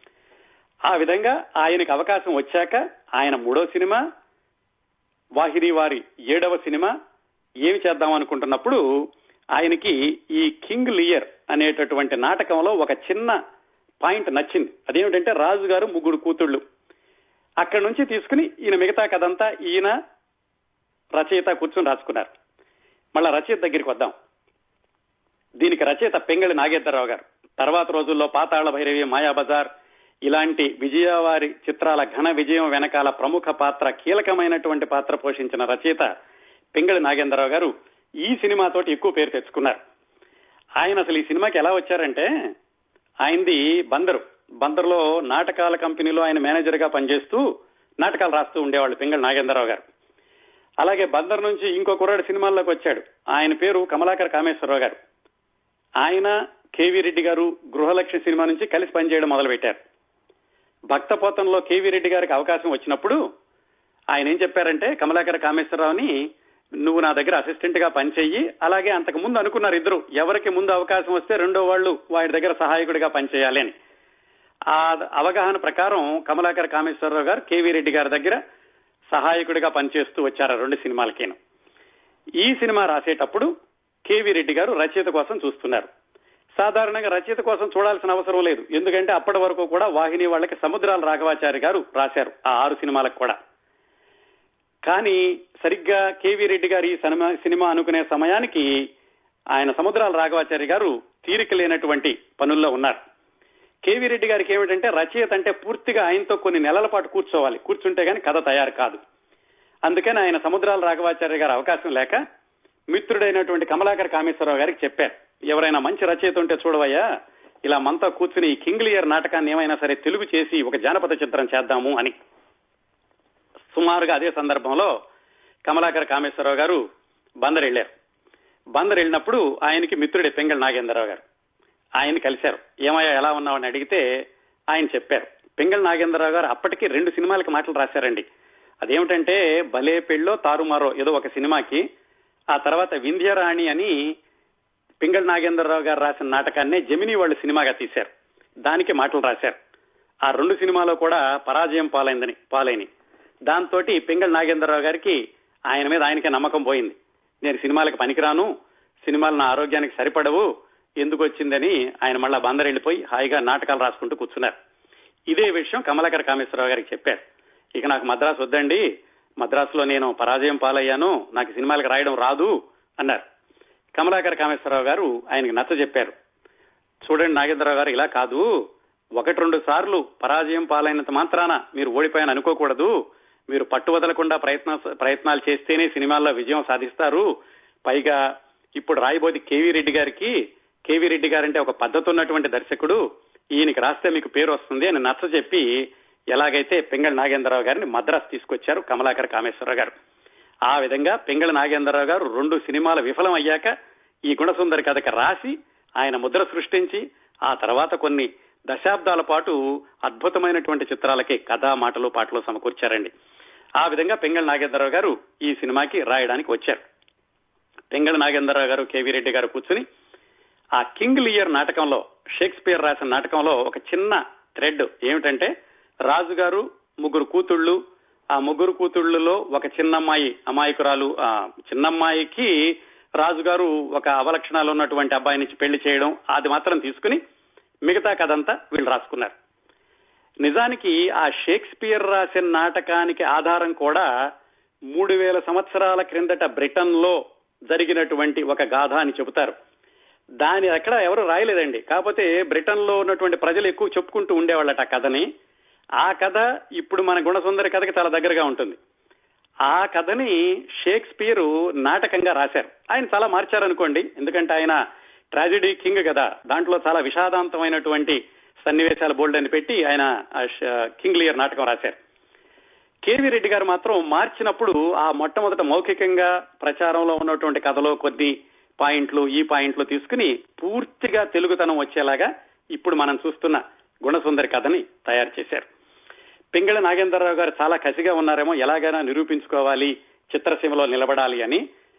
ఆ విధంగా ఆయనకి అవకాశం వచ్చాక ఆయన మూడో సినిమా వాహిని వారి ఏడవ సినిమా ఏమి చేద్దాం అనుకుంటున్నప్పుడు ఆయనకి ఈ కింగ్ లియర్ అనేటటువంటి నాటకంలో ఒక చిన్న పాయింట్ నచ్చింది అదేమిటంటే రాజు గారు ముగ్గురు కూతుళ్ళు అక్కడి నుంచి తీసుకుని ఈయన మిగతా కథంతా ఈయన రచయిత కూర్చొని రాసుకున్నారు మళ్ళా రచయిత దగ్గరికి వద్దాం దీనికి రచయిత పెంగళి నాగేశ్వరరావు గారు తర్వాత రోజుల్లో పాతాళ భైరవి మాయాబజార్ ఇలాంటి విజయవారి చిత్రాల ఘన విజయం వెనకాల ప్రముఖ పాత్ర కీలకమైనటువంటి పాత్ర పోషించిన రచయిత పెంగళి నాగేంద్రరావు గారు ఈ సినిమాతోటి ఎక్కువ పేరు తెచ్చుకున్నారు ఆయన అసలు ఈ సినిమాకి ఎలా వచ్చారంటే ఆయనది బందరు బందర్లో నాటకాల కంపెనీలో ఆయన మేనేజర్ గా పనిచేస్తూ నాటకాలు రాస్తూ ఉండేవాళ్ళు పింగళ నాగేంద్రరావు గారు అలాగే బందర్ నుంచి ఇంకో కుర్రాడు సినిమాల్లోకి వచ్చాడు ఆయన పేరు కమలాకర్ కామేశ్వరరావు గారు ఆయన కేవీ రెడ్డి గారు గృహలక్ష్మి సినిమా నుంచి కలిసి పనిచేయడం మొదలుపెట్టారు భక్తపోతంలో కేవీ రెడ్డి గారికి అవకాశం వచ్చినప్పుడు ఆయన ఏం చెప్పారంటే కమలాకర్ కామేశ్వరరావుని నువ్వు నా దగ్గర అసిస్టెంట్ గా పనిచేయి అలాగే అంతకు ముందు అనుకున్నారు ఇద్దరు ఎవరికి ముందు అవకాశం వస్తే రెండో వాళ్ళు వాడి దగ్గర సహాయకుడిగా పనిచేయాలి అని ఆ అవగాహన ప్రకారం కమలాకర్ కామేశ్వరరావు గారు కేవీ రెడ్డి గారి దగ్గర సహాయకుడిగా పనిచేస్తూ వచ్చారు రెండు సినిమాలకేను ఈ సినిమా రాసేటప్పుడు కేవీ రెడ్డి గారు రచయిత కోసం చూస్తున్నారు సాధారణంగా రచయిత కోసం చూడాల్సిన అవసరం లేదు ఎందుకంటే అప్పటి వరకు కూడా వాహిని వాళ్ళకి సముద్రాల రాఘవాచారి గారు రాశారు ఆ ఆరు సినిమాలకు కూడా కానీ సరిగ్గా కేవీ రెడ్డి గారు ఈ సినిమా సినిమా అనుకునే సమయానికి ఆయన సముద్రాల రాఘవాచారి గారు తీరిక లేనటువంటి పనుల్లో ఉన్నారు కేవీ రెడ్డి గారికి ఏమిటంటే రచయిత అంటే పూర్తిగా ఆయనతో కొన్ని నెలల పాటు కూర్చోవాలి కూర్చుంటే గాని కథ తయారు కాదు అందుకని ఆయన సముద్రాల రాఘవాచార్య గారు అవకాశం లేక మిత్రుడైనటువంటి కమలాకర్ కామేశ్వరరావు గారికి చెప్పారు ఎవరైనా మంచి రచయిత ఉంటే చూడవయ్యా ఇలా మనతో కూర్చుని ఈ కింగ్లియర్ నాటకాన్ని ఏమైనా సరే తెలుగు చేసి ఒక జానపద చిత్రం చేద్దాము అని సుమారుగా అదే సందర్భంలో కమలాకర్ కామేశ్వరరావు గారు బందర్ వెళ్లారు బందర్ వెళ్ళినప్పుడు ఆయనకి మిత్రుడే పెంగళ నాగేంద్రరావు గారు ఆయన కలిశారు ఏమయ్యా ఎలా ఉన్నావని అడిగితే ఆయన చెప్పారు పెంగళ నాగేంద్రరావు గారు అప్పటికి రెండు సినిమాలకి మాటలు రాశారండి అదేమిటంటే భలే పెళ్ళో తారుమారో ఏదో ఒక సినిమాకి ఆ తర్వాత వింధ్యరాణి అని పింగళ నాగేంద్రరావు గారు రాసిన నాటకాన్నే జమిని వాళ్ళు సినిమాగా తీశారు దానికి మాటలు రాశారు ఆ రెండు సినిమాలో కూడా పరాజయం పాలైందని పాలైన దాంతో పింగళ నాగేంద్రరావు గారికి ఆయన మీద ఆయనకే నమ్మకం పోయింది నేను సినిమాలకు పనికిరాను సినిమాలు నా ఆరోగ్యానికి సరిపడవు ఎందుకు వచ్చిందని ఆయన మళ్ళా బందర్ వెళ్ళిపోయి హాయిగా నాటకాలు రాసుకుంటూ కూర్చున్నారు ఇదే విషయం కమలాకర్ కామేశ్వరరావు గారికి చెప్పారు ఇక నాకు మద్రాసు వద్దండి మద్రాసులో నేను పరాజయం పాలయ్యాను నాకు సినిమాలకు రాయడం రాదు అన్నారు కమలాకర్ కామేశ్వరరావు గారు ఆయనకి నచ్చ చెప్పారు చూడండి నాగేంద్రరావు గారు ఇలా కాదు ఒకటి రెండు సార్లు పరాజయం పాలైనంత మాత్రాన మీరు ఓడిపోయాను అనుకోకూడదు మీరు పట్టు వదలకుండా ప్రయత్న ప్రయత్నాలు చేస్తేనే సినిమాల్లో విజయం సాధిస్తారు పైగా ఇప్పుడు రాయబోది కేవీ రెడ్డి గారికి కేవీ రెడ్డి గారంటే ఒక పద్ధతి ఉన్నటువంటి దర్శకుడు ఈయనకి రాస్తే మీకు పేరు వస్తుంది అని నచ్చ చెప్పి ఎలాగైతే పింగళ నాగేంద్రరావు గారిని మద్రాసు తీసుకొచ్చారు కమలాకర్ కామేశ్వరరావు గారు ఆ విధంగా పింగళ నాగేంద్రరావు గారు రెండు సినిమాలు విఫలం అయ్యాక ఈ గుణసుందరి కథకి రాసి ఆయన ముద్ర సృష్టించి ఆ తర్వాత కొన్ని దశాబ్దాల పాటు అద్భుతమైనటువంటి చిత్రాలకి కథ మాటలు పాటలు సమకూర్చారండి ఆ విధంగా పింగళ నాగేంద్రరావు గారు ఈ సినిమాకి రాయడానికి వచ్చారు పింగళ నాగేంద్రరావు గారు కేవీ రెడ్డి గారు కూర్చుని ఆ కింగ్ లియర్ నాటకంలో షేక్స్పియర్ రాసిన నాటకంలో ఒక చిన్న థ్రెడ్ ఏమిటంటే రాజు గారు ముగ్గురు కూతుళ్ళు ఆ ముగ్గురు కూతుళ్ళలో ఒక చిన్నమ్మాయి అమాయకురాలు ఆ చిన్నమ్మాయికి రాజుగారు ఒక అవలక్షణాలు ఉన్నటువంటి అబ్బాయి నుంచి పెళ్లి చేయడం అది మాత్రం తీసుకుని మిగతా కథంతా వీళ్ళు రాసుకున్నారు నిజానికి ఆ షేక్స్పియర్ రాసిన నాటకానికి ఆధారం కూడా మూడు వేల సంవత్సరాల క్రిందట బ్రిటన్ లో జరిగినటువంటి ఒక గాథ అని చెబుతారు దాని ఎక్కడ ఎవరు రాయలేదండి కాకపోతే బ్రిటన్ లో ఉన్నటువంటి ప్రజలు ఎక్కువ చెప్పుకుంటూ ఉండేవాళ్ళట ఆ కథని ఆ కథ ఇప్పుడు మన గుణసుందరి కథకి చాలా దగ్గరగా ఉంటుంది ఆ కథని షేక్స్పియర్ నాటకంగా రాశారు ఆయన చాలా మార్చారనుకోండి ఎందుకంటే ఆయన ట్రాజిడీ కింగ్ కదా దాంట్లో చాలా విషాదాంతమైనటువంటి సన్నివేశాలు బోల్డ్ అని పెట్టి ఆయన కింగ్ లియర్ నాటకం రాశారు కేవీ రెడ్డి గారు మాత్రం మార్చినప్పుడు ఆ మొట్టమొదట మౌఖికంగా ప్రచారంలో ఉన్నటువంటి కథలో కొద్ది పాయింట్లు ఈ పాయింట్లు తీసుకుని పూర్తిగా తెలుగుతనం వచ్చేలాగా ఇప్పుడు మనం చూస్తున్న గుణసుందరి కథని తయారు చేశారు పింగళ నాగేంద్రరావు గారు చాలా కసిగా ఉన్నారేమో ఎలాగైనా నిరూపించుకోవాలి చిత్రసీమలో నిలబడాలి అని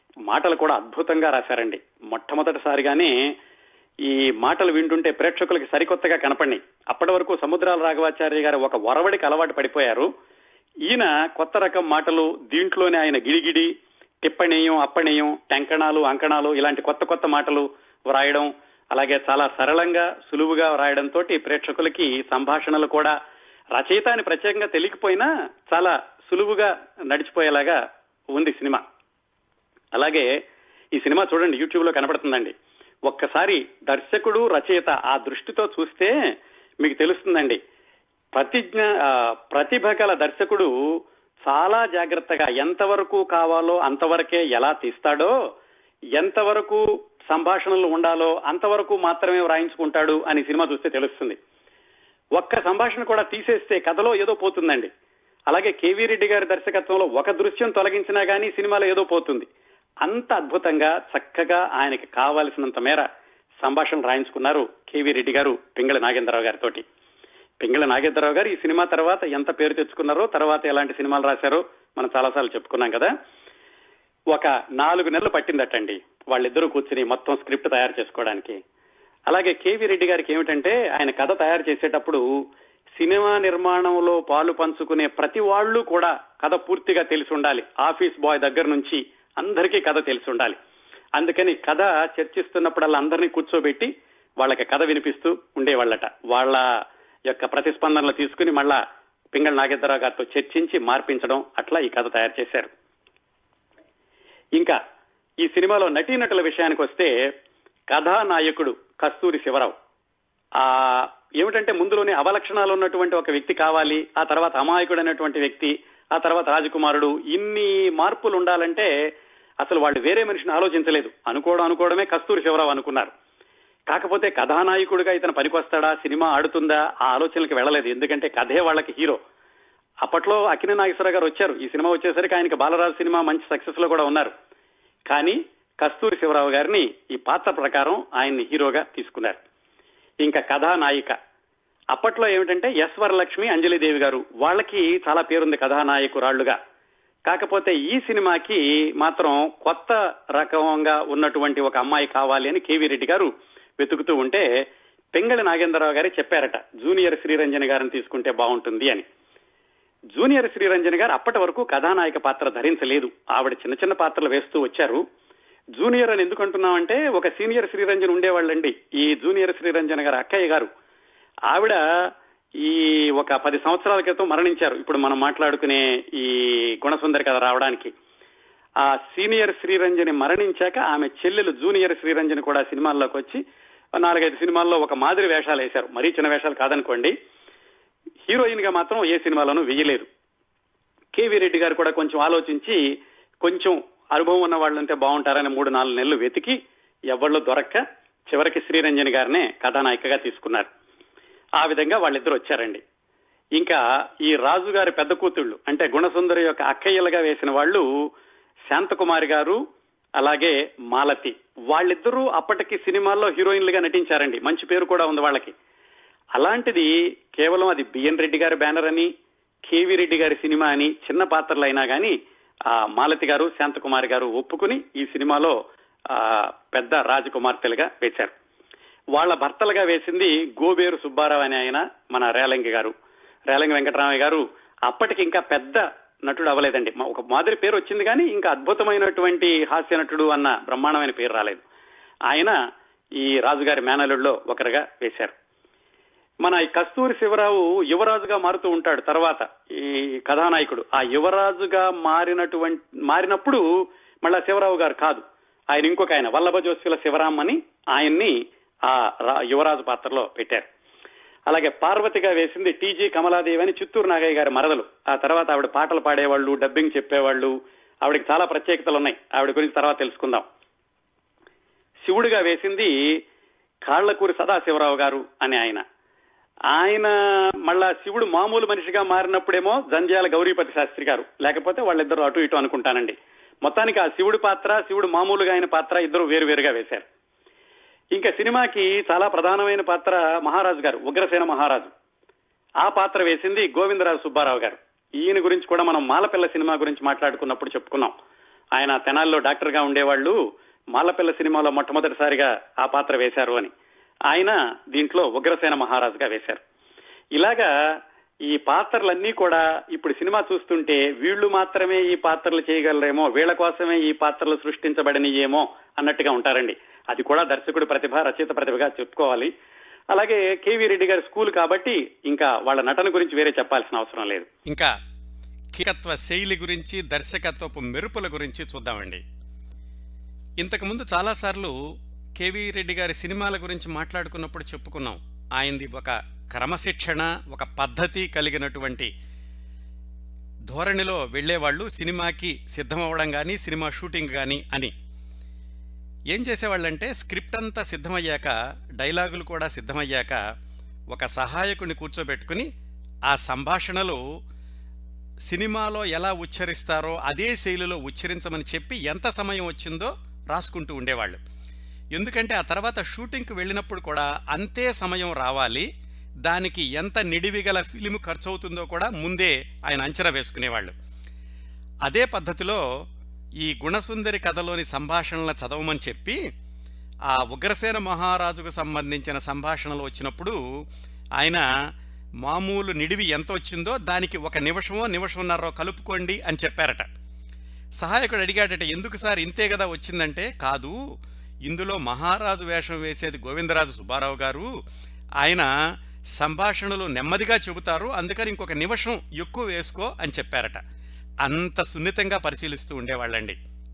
మాటలు కూడా అద్భుతంగా రాశారండి మొట్టమొదటిసారిగానే ఈ మాటలు వింటుంటే ప్రేక్షకులకి సరికొత్తగా కనపడినాయి అప్పటి వరకు సముద్రాల రాఘవాచార్య గారు ఒక వరవడికి అలవాటు పడిపోయారు ఈయన కొత్త రకం మాటలు దీంట్లోనే ఆయన గిడిగిడి టిప్పణీయం అప్పణీయం టెంకణాలు అంకణాలు ఇలాంటి కొత్త కొత్త మాటలు వ్రాయడం అలాగే చాలా సరళంగా సులువుగా వ్రాయడంతో ప్రేక్షకులకి సంభాషణలు కూడా రచయిత అని ప్రత్యేకంగా తెలియకపోయినా చాలా సులువుగా నడిచిపోయేలాగా ఉంది సినిమా అలాగే ఈ సినిమా చూడండి యూట్యూబ్ లో కనపడుతుందండి ఒక్కసారి దర్శకుడు రచయిత ఆ దృష్టితో చూస్తే మీకు తెలుస్తుందండి ప్రతిజ్ఞ ఆ, ప్రతిభ గల దర్శకుడు చాలా జాగ్రత్తగా ఎంతవరకు కావాలో అంతవరకే ఎలా తీస్తాడో ఎంతవరకు సంభాషణలు ఉండాలో అంతవరకు మాత్రమే వ్రాయించుకుంటాడు అని సినిమా చూస్తే తెలుస్తుంది ఒక్క సంభాషణ కూడా తీసేస్తే కథలో ఏదో పోతుందండి అలాగే కేవీ రెడ్డి గారి దర్శకత్వంలో ఒక దృశ్యం తొలగించినా గానీ సినిమాలో ఏదో పోతుంది అంత అద్భుతంగా చక్కగా ఆయనకి కావాల్సినంత మేర సంభాషణ రాయించుకున్నారు కేవీ రెడ్డి గారు పింగళ నాగేంద్రరావు గారితో పింగళ నాగేంద్రరావు గారు ఈ సినిమా తర్వాత ఎంత పేరు తెచ్చుకున్నారో తర్వాత ఎలాంటి సినిమాలు రాశారో మనం చాలాసార్లు చెప్పుకున్నాం కదా ఒక నాలుగు నెలలు పట్టిందటండి వాళ్ళిద్దరూ కూర్చుని మొత్తం స్క్రిప్ట్ తయారు చేసుకోవడానికి అలాగే కేవీ రెడ్డి గారికి ఏమిటంటే ఆయన కథ తయారు చేసేటప్పుడు సినిమా నిర్మాణంలో పాలు పంచుకునే ప్రతి వాళ్ళు కూడా కథ పూర్తిగా తెలిసి ఉండాలి ఆఫీస్ బాయ్ దగ్గర నుంచి అందరికీ కథ తెలిసి ఉండాలి అందుకని కథ చర్చిస్తున్నప్పుడల్లా అందరినీ కూర్చోబెట్టి వాళ్ళకి కథ వినిపిస్తూ ఉండేవాళ్ళట వాళ్ళ యొక్క ప్రతిస్పందనలు తీసుకుని మళ్ళా పింగళ నాగేంద్రరావు గారితో చర్చించి మార్పించడం అట్లా ఈ కథ తయారు చేశారు ఇంకా ఈ సినిమాలో నటీనటుల విషయానికి వస్తే కథానాయకుడు కస్తూరి శివరావు ఆ ఏమిటంటే ముందులోనే అవలక్షణాలు ఉన్నటువంటి ఒక వ్యక్తి కావాలి ఆ తర్వాత అమాయకుడు అనేటువంటి వ్యక్తి ఆ తర్వాత రాజకుమారుడు ఇన్ని మార్పులు ఉండాలంటే అసలు వాళ్ళు వేరే మనిషిని ఆలోచించలేదు అనుకోవడం అనుకోవడమే కస్తూరి శివరావు అనుకున్నారు కాకపోతే కథానాయకుడిగా ఇతను పనికొస్తాడా సినిమా ఆడుతుందా ఆ ఆలోచనలకు వెళ్ళలేదు ఎందుకంటే కథే వాళ్ళకి హీరో అప్పట్లో అకిన నాగేశ్వర గారు వచ్చారు ఈ సినిమా వచ్చేసరికి ఆయనకి బాలరాజు సినిమా మంచి సక్సెస్ లో కూడా ఉన్నారు కానీ కస్తూరి శివరావు గారిని ఈ పాత్ర ప్రకారం ఆయన్ని హీరోగా తీసుకున్నారు ఇంకా కథానాయిక అప్పట్లో ఏమిటంటే ఎస్ వరలక్ష్మి అంజలిదేవి గారు వాళ్ళకి చాలా పేరుంది కథానాయకురాళ్లుగా కాకపోతే ఈ సినిమాకి మాత్రం కొత్త రకంగా ఉన్నటువంటి ఒక అమ్మాయి కావాలి అని కేవీ రెడ్డి గారు వెతుకుతూ ఉంటే పెంగళి నాగేంద్రరావు గారి చెప్పారట జూనియర్ శ్రీరంజని గారిని తీసుకుంటే బాగుంటుంది అని జూనియర్ శ్రీరంజని గారు అప్పటి వరకు కథానాయక పాత్ర ధరించలేదు ఆవిడ చిన్న చిన్న పాత్రలు వేస్తూ వచ్చారు జూనియర్ అని ఎందుకు అంటున్నామంటే ఒక సీనియర్ శ్రీరంజన్ ఉండేవాళ్ళండి ఈ జూనియర్ శ్రీరంజన్ గారు అక్కయ్య గారు ఆవిడ ఈ ఒక పది సంవత్సరాల క్రితం మరణించారు ఇప్పుడు మనం మాట్లాడుకునే ఈ గుణసుందరి కథ రావడానికి ఆ సీనియర్ శ్రీరంజని మరణించాక ఆమె చెల్లెలు జూనియర్ శ్రీరంజని కూడా సినిమాల్లోకి వచ్చి నాలుగైదు సినిమాల్లో ఒక మాదిరి వేషాలు వేశారు మరీ చిన్న వేషాలు కాదనుకోండి హీరోయిన్ గా మాత్రం ఏ సినిమాలోనూ వెయ్యలేదు కేవీ రెడ్డి గారు కూడా కొంచెం ఆలోచించి కొంచెం అనుభవం ఉన్న వాళ్ళంటే బాగుంటారని మూడు నాలుగు నెలలు వెతికి ఎవళ్ళు దొరక్క చివరికి శ్రీరంజని గారినే కథానాయికగా తీసుకున్నారు ఆ విధంగా వాళ్ళిద్దరు వచ్చారండి ఇంకా ఈ రాజు గారి పెద్ద కూతుళ్ళు అంటే గుణసుందరి యొక్క అక్కయ్యలుగా వేసిన వాళ్ళు శాంతకుమారి గారు అలాగే మాలతి వాళ్ళిద్దరూ అప్పటికి సినిమాల్లో హీరోయిన్లుగా నటించారండి మంచి పేరు కూడా ఉంది వాళ్ళకి అలాంటిది కేవలం అది బిఎన్ రెడ్డి గారి బ్యానర్ అని కేవీ రెడ్డి గారి సినిమా అని చిన్న పాత్రలు అయినా గానీ ఆ మాలతి గారు శాంతకుమారి గారు ఒప్పుకుని ఈ సినిమాలో ఆ పెద్ద రాజకుమార్తెలుగా వేశారు వాళ్ళ భర్తలుగా వేసింది గోబేరు సుబ్బారావు అనే ఆయన మన రేలంగి గారు రేలంగి వెంకటరామయ్య గారు అప్పటికి ఇంకా పెద్ద నటుడు అవ్వలేదండి మా- ఒక మాదిరి పేరు వచ్చింది కానీ ఇంకా అద్భుతమైనటువంటి హాస్య నటుడు అన్న బ్రహ్మాండమైన పేరు రాలేదు ఆయన ఈ రాజుగారి మేనలుల్లో ఒకరుగా వేశారు మన ఈ కస్తూరి శివరావు యువరాజుగా మారుతూ ఉంటాడు తర్వాత ఈ కథానాయకుడు ఆ యువరాజుగా మారినటువంటి మారినప్పుడు మళ్ళా శివరావు గారు కాదు ఆయన ఇంకొక ఆయన వల్లభ జోస్యుల శివరాం అని ఆయన్ని ఆ రా- యువరాజు పాత్రలో పెట్టారు అలాగే పార్వతిగా వేసింది టీజీ కమలాదేవి అని చిత్తూరు నాగయ్య గారి మరదలు ఆ తర్వాత ఆవిడ పాటలు పాడేవాళ్ళు డబ్బింగ్ చెప్పేవాళ్ళు ఆవిడకి చాలా ప్రత్యేకతలు ఉన్నాయి ఆవిడ గురించి తర్వాత తెలుసుకుందాం శివుడిగా వేసింది కాళ్లకూరి సదాశివరావు గారు అని ఆయన ఆయన మళ్ళా శివుడు మామూలు మనిషిగా మారినప్పుడేమో జంధ్యాల గౌరీపతి శాస్త్రి గారు లేకపోతే వాళ్ళిద్దరూ అటు ఇటు అనుకుంటానండి మొత్తానికి ఆ శివుడి పాత్ర శివుడు మామూలుగా ఆయన పాత్ర ఇద్దరు వేరువేరుగా వేశారు ఇంకా సినిమాకి చాలా ప్రధానమైన పాత్ర మహారాజు గారు ఉగ్రసేన మహారాజు ఆ పాత్ర వేసింది గోవిందరాజు సుబ్బారావు గారు ఈయన గురించి కూడా మనం మాలపిల్ల సినిమా గురించి మాట్లాడుకున్నప్పుడు చెప్పుకున్నాం ఆయన తెనాల్లో డాక్టర్ గా ఉండేవాళ్ళు మాలపిల్ల సినిమాలో మొట్టమొదటిసారిగా ఆ పాత్ర వేశారు అని ఆయన దీంట్లో ఉగ్రసేన మహారాజుగా వేశారు ఇలాగా ఈ పాత్రలన్నీ కూడా ఇప్పుడు సినిమా చూస్తుంటే వీళ్ళు మాత్రమే ఈ పాత్రలు చేయగలరేమో వీళ్ళ కోసమే ఈ పాత్రలు సృష్టించబడినయేమో అన్నట్టుగా ఉంటారండి అది కూడా దర్శకుడి ప్రతిభ రచయిత ప్రతిభగా చెప్పుకోవాలి అలాగే కేవీ రెడ్డి గారి స్కూల్ కాబట్టి ఇంకా వాళ్ళ నటన గురించి వేరే చెప్పాల్సిన అవసరం లేదు ఇంకా కీకత్వ శైలి గురించి దర్శకత్వపు మెరుపుల గురించి చూద్దామండి ఇంతకుముందు చాలాసార్లు కేవీ రెడ్డి గారి సినిమాల గురించి మాట్లాడుకున్నప్పుడు చెప్పుకున్నాం ఆయనది ఒక క్రమశిక్షణ ఒక పద్ధతి కలిగినటువంటి ధోరణిలో వెళ్ళేవాళ్ళు సినిమాకి సిద్ధమవ్వడం కానీ సినిమా షూటింగ్ కానీ అని ఏం చేసేవాళ్ళంటే స్క్రిప్ట్ అంతా సిద్ధమయ్యాక డైలాగులు కూడా సిద్ధమయ్యాక ఒక సహాయకుడిని కూర్చోబెట్టుకుని ఆ సంభాషణలు సినిమాలో ఎలా ఉచ్చరిస్తారో అదే శైలిలో ఉచ్చరించమని చెప్పి ఎంత సమయం వచ్చిందో రాసుకుంటూ ఉండేవాళ్ళు ఎందుకంటే ఆ తర్వాత షూటింగ్కి వెళ్ళినప్పుడు కూడా అంతే సమయం రావాలి దానికి ఎంత నిడివిగల ఫిలిం ఖర్చు అవుతుందో కూడా ముందే ఆయన అంచనా వేసుకునేవాళ్ళు అదే పద్ధతిలో ఈ గుణసుందరి కథలోని సంభాషణలను చదవమని చెప్పి ఆ ఉగ్రసేన మహారాజుకు సంబంధించిన సంభాషణలు వచ్చినప్పుడు ఆయన మామూలు నిడివి ఎంత వచ్చిందో దానికి ఒక నిమిషమో నిమిషంన్నరో కలుపుకోండి అని చెప్పారట సహాయకుడు అడిగాడట ఎందుకు సార్ ఇంతే కదా వచ్చిందంటే కాదు ఇందులో మహారాజు వేషం వేసేది గోవిందరాజు సుబ్బారావు గారు ఆయన సంభాషణలు నెమ్మదిగా చెబుతారు అందుకని ఇంకొక నిమిషం ఎక్కువ వేసుకో అని చెప్పారట అంత సున్నితంగా పరిశీలిస్తూ ఉండేవాళ్ళండి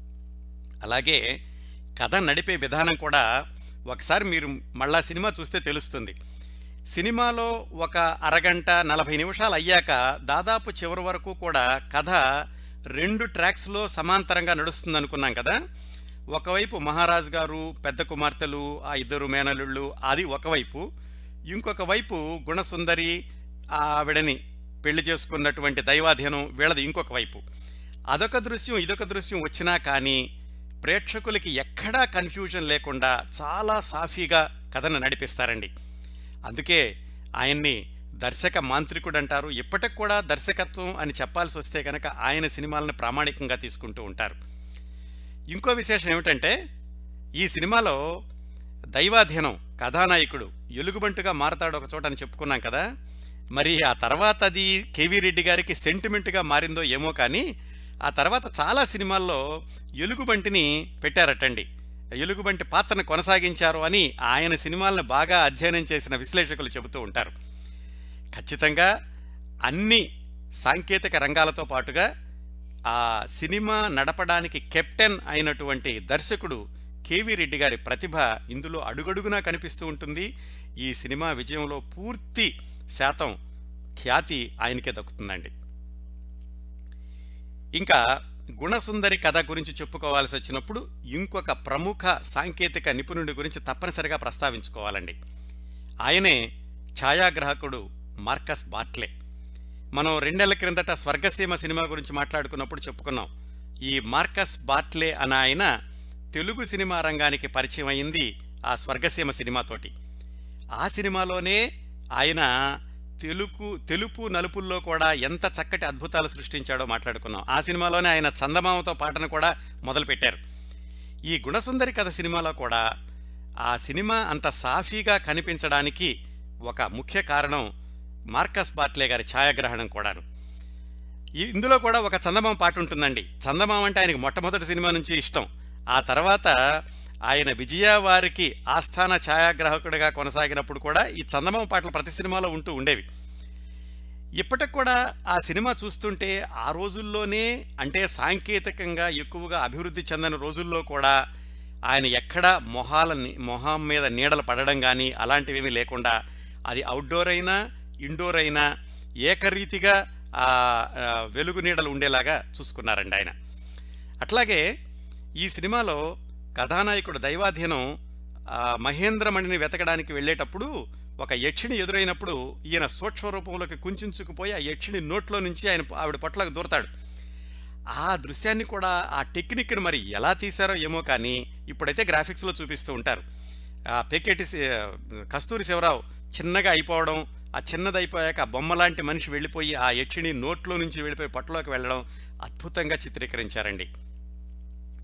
అలాగే కథ నడిపే విధానం కూడా ఒకసారి మీరు మళ్ళా సినిమా చూస్తే తెలుస్తుంది సినిమాలో ఒక అరగంట నలభై నిమిషాలు అయ్యాక దాదాపు చివరి వరకు కూడా కథ రెండు ట్రాక్స్లో సమాంతరంగా నడుస్తుంది అనుకున్నాం కదా ఒకవైపు మహారాజు గారు పెద్ద కుమార్తెలు ఆ ఇద్దరు మేనలుళ్ళు అది ఒకవైపు ఇంకొక వైపు గుణసుందరి ఆవిడని పెళ్లి చేసుకున్నటువంటి దైవాధీనం వీళ్ళది ఇంకొక వైపు అదొక దృశ్యం ఇదొక దృశ్యం వచ్చినా కానీ ప్రేక్షకులకి ఎక్కడా కన్ఫ్యూజన్ లేకుండా చాలా సాఫీగా కథను నడిపిస్తారండి అందుకే ఆయన్ని దర్శక మాంత్రికుడు అంటారు ఇప్పటికి కూడా దర్శకత్వం అని చెప్పాల్సి వస్తే కనుక ఆయన సినిమాలను ప్రామాణికంగా తీసుకుంటూ ఉంటారు ఇంకో విశేషం ఏమిటంటే ఈ సినిమాలో దైవాధీనం కథానాయకుడు ఎలుగుబంటుగా మారతాడు ఒక చోట అని చెప్పుకున్నాం కదా మరి ఆ తర్వాత అది కేవీ రెడ్డి గారికి సెంటిమెంట్గా మారిందో ఏమో కానీ ఆ తర్వాత చాలా సినిమాల్లో ఎలుగుబంటిని పెట్టారటండి ఎలుగుబంటి పాత్రను కొనసాగించారు అని ఆయన సినిమాలను బాగా అధ్యయనం చేసిన విశ్లేషకులు చెబుతూ ఉంటారు ఖచ్చితంగా అన్ని సాంకేతిక రంగాలతో పాటుగా ఆ సినిమా నడపడానికి కెప్టెన్ అయినటువంటి దర్శకుడు కేవీ రెడ్డి గారి ప్రతిభ ఇందులో అడుగడుగునా కనిపిస్తూ ఉంటుంది ఈ సినిమా విజయంలో పూర్తి శాతం ఖ్యాతి ఆయనకే దక్కుతుందండి ఇంకా గుణసుందరి కథ గురించి చెప్పుకోవాల్సి వచ్చినప్పుడు ఇంకొక ప్రముఖ సాంకేతిక నిపుణుడి గురించి తప్పనిసరిగా ప్రస్తావించుకోవాలండి ఆయనే ఛాయాగ్రాహకుడు మార్కస్ బాట్లే మనం రెండేళ్ల క్రిందట స్వర్గసీమ సినిమా గురించి మాట్లాడుకున్నప్పుడు చెప్పుకున్నాం ఈ మార్కస్ బాట్లే అన్న ఆయన తెలుగు సినిమా రంగానికి పరిచయం అయింది ఆ స్వర్గసీమ సినిమాతోటి ఆ సినిమాలోనే ఆయన తెలుగు తెలుపు నలుపుల్లో కూడా ఎంత చక్కటి అద్భుతాలు సృష్టించాడో మాట్లాడుకున్నాం ఆ సినిమాలోనే ఆయన చందమామతో పాటను కూడా మొదలుపెట్టారు ఈ గుణసుందరి కథ సినిమాలో కూడా ఆ సినిమా అంత సాఫీగా కనిపించడానికి ఒక ముఖ్య కారణం మార్కస్ బాట్లే గారి ఛాయాగ్రహణం కూడాను ఈ- ఇందులో కూడా ఒక చందమామ పాట ఉంటుందండి చందమామ అంటే ఆయనకి మొట్టమొదటి సినిమా నుంచి ఇష్టం ఆ తర్వాత ఆయన విజయ వారికి ఆస్థాన ఛాయాగ్రాహకుడిగా కొనసాగినప్పుడు కూడా ఈ చందమామ పాటలు ప్రతి సినిమాలో ఉంటూ ఉండేవి ఇప్పటికి కూడా ఆ సినిమా చూస్తుంటే ఆ రోజుల్లోనే అంటే సాంకేతికంగా ఎక్కువగా అభివృద్ధి చెందని రోజుల్లో కూడా ఆయన ఎక్కడ మొహాల ని- మొహం మీద నీడలు పడడం కానీ అలాంటివేమీ లేకుండా అది అవుట్డోర్ అయినా ఇండోర్ అయినా ఏకరీతిగా ఆ ఆ, వెలుగు నీడలు ఉండేలాగా చూసుకున్నారండి ఆయన అట్లాగే ఈ సినిమాలో కథానాయకుడు దైవాధీనం ఆ, మహేంద్రమణిని వెతకడానికి వెళ్ళేటప్పుడు ఒక యక్షిణి ఎదురైనప్పుడు ఈయన సూక్ష్మ రూపంలోకి కుంచుకుపోయి ఆ యక్షిణి నోట్లో నుంచి ఆయన ఆవిడ పొట్లకు దూరతాడు ఆ దృశ్యాన్ని కూడా ఆ టెక్నిక్ని మరి ఎలా తీశారో ఏమో కానీ ఇప్పుడైతే గ్రాఫిక్స్లో చూపిస్తూ ఉంటారు ఆ పెక్కెటి సి- కస్తూరి శివరావు చిన్నగా అయిపోవడం ఆ చిన్నది అయిపోయాక ఆ బొమ్మ లాంటి మనిషి వెళ్ళిపోయి ఆ యక్షిణి నోట్లో నుంచి వెళ్ళిపోయి పొట్టలోకి వెళ్ళడం అద్భుతంగా చిత్రీకరించారండి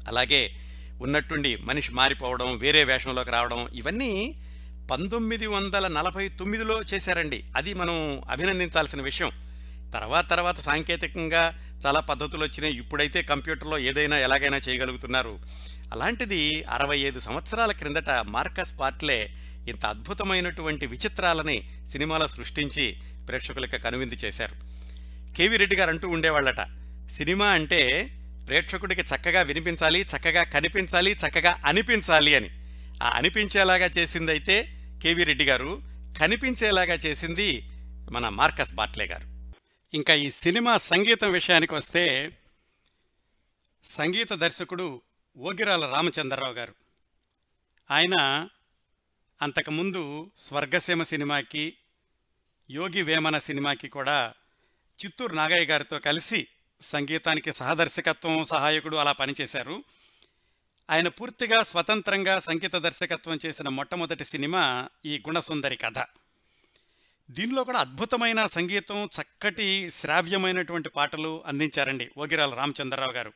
అలాగే ఉన్నట్టుండి మనిషి మారిపోవడం వేరే వేషంలోకి రావడం ఇవన్నీ పంతొమ్మిది వందల నలభై తొమ్మిదిలో చేశారండి అది మనం అభినందించాల్సిన విషయం తర్వాత తర్వాత సాంకేతికంగా చాలా పద్ధతులు వచ్చినాయి ఇప్పుడైతే కంప్యూటర్లో ఏదైనా ఎలాగైనా చేయగలుగుతున్నారు అలాంటిది అరవై ఐదు సంవత్సరాల క్రిందట మార్కస్ పార్ట్లే ఇంత అద్భుతమైనటువంటి విచిత్రాలని సినిమాలో సృష్టించి ప్రేక్షకులకు కనువిందు చేశారు కేవీ రెడ్డి గారు అంటూ ఉండేవాళ్ళట సినిమా అంటే ప్రేక్షకుడికి చక్కగా వినిపించాలి చక్కగా కనిపించాలి చక్కగా అనిపించాలి అని ఆ అనిపించేలాగా చేసిందైతే కేవీ రెడ్డి గారు కనిపించేలాగా చేసింది మన మార్కస్ బాట్లే గారు ఇంకా ఈ సినిమా సంగీతం విషయానికి వస్తే సంగీత దర్శకుడు ఓగిరాల రామచంద్రరావు గారు ఆయన అంతకుముందు స్వర్గసీమ సినిమాకి యోగి వేమన సినిమాకి కూడా చిత్తూరు నాగయ్య గారితో కలిసి సంగీతానికి సహదర్శకత్వం సహాయకుడు అలా పనిచేశారు ఆయన పూర్తిగా స్వతంత్రంగా సంగీత దర్శకత్వం చేసిన మొట్టమొదటి సినిమా ఈ గుణసుందరి కథ దీనిలో కూడా అద్భుతమైన సంగీతం చక్కటి శ్రావ్యమైనటువంటి పాటలు అందించారండి ఓగిరాల రామచంద్రరావు గారు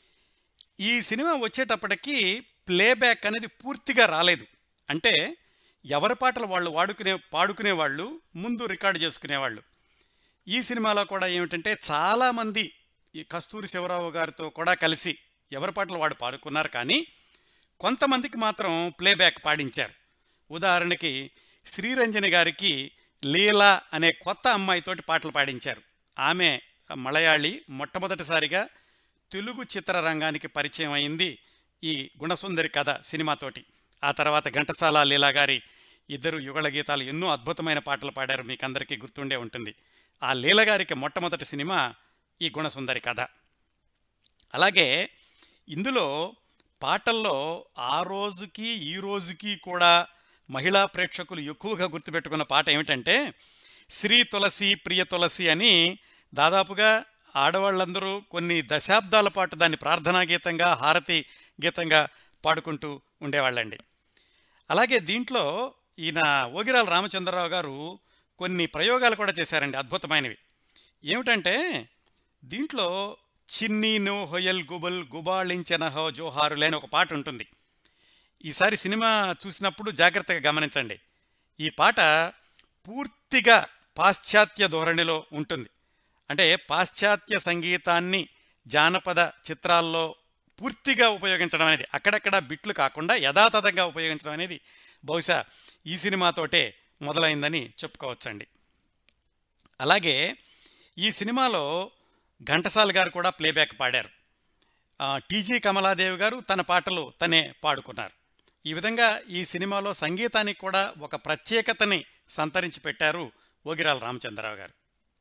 ఈ సినిమా వచ్చేటప్పటికి ప్లేబ్యాక్ అనేది పూర్తిగా రాలేదు అంటే ఎవరి పాటలు వాళ్ళు వాడుకునే పాడుకునే వాళ్ళు ముందు రికార్డు చేసుకునేవాళ్ళు ఈ సినిమాలో కూడా ఏమిటంటే చాలామంది ఈ కస్తూరి శివరావు గారితో కూడా కలిసి ఎవరి పాటలు వాడు పాడుకున్నారు కానీ కొంతమందికి మాత్రం ప్లేబ్యాక్ పాడించారు ఉదాహరణకి శ్రీరంజని గారికి లీలా అనే కొత్త అమ్మాయితోటి పాటలు పాడించారు ఆమె మలయాళి మొట్టమొదటిసారిగా తెలుగు చిత్రరంగానికి పరిచయం అయింది ఈ గుణసుందరి కథ సినిమాతోటి ఆ తర్వాత ఘంటసాల లీలా గారి ఇద్దరు యుగళ గీతాలు ఎన్నో అద్భుతమైన పాటలు పాడారు మీకు అందరికీ గుర్తుండే ఉంటుంది ఆ లీల గారికి మొట్టమొదటి సినిమా ఈ గుణసుందరి కథ అలాగే ఇందులో పాటల్లో ఆ రోజుకి ఈ రోజుకి కూడా మహిళా ప్రేక్షకులు ఎక్కువగా గుర్తుపెట్టుకున్న పాట ఏమిటంటే శ్రీ తులసి ప్రియ తులసి అని దాదాపుగా ఆడవాళ్ళందరూ కొన్ని దశాబ్దాల పాటు దాన్ని ప్రార్థనా గీతంగా హారతి గీతంగా పాడుకుంటూ ఉండేవాళ్ళండి అలాగే దీంట్లో ఈయన ఓగిరాల రామచంద్రరావు గారు కొన్ని ప్రయోగాలు కూడా చేశారండి అద్భుతమైనవి ఏమిటంటే దీంట్లో చిన్నీను హొయల్ గుబుల్ గుబాళించెనహో జోహారులే అని ఒక పాట ఉంటుంది ఈసారి సినిమా చూసినప్పుడు జాగ్రత్తగా గమనించండి ఈ పాట పూర్తిగా పాశ్చాత్య ధోరణిలో ఉంటుంది అంటే పాశ్చాత్య సంగీతాన్ని జానపద చిత్రాల్లో పూర్తిగా ఉపయోగించడం అనేది అక్కడక్కడ బిట్లు కాకుండా యథాతథంగా ఉపయోగించడం అనేది బహుశా ఈ సినిమాతోటే మొదలైందని చెప్పుకోవచ్చండి అలాగే ఈ సినిమాలో ఘంటసాల గారు కూడా ప్లేబ్యాక్ పాడారు టీజీ కమలాదేవి గారు తన పాటలు తనే పాడుకున్నారు ఈ విధంగా ఈ సినిమాలో సంగీతానికి కూడా ఒక ప్రత్యేకతని సంతరించి పెట్టారు ఓగిరాల రామచంద్రరావు గారు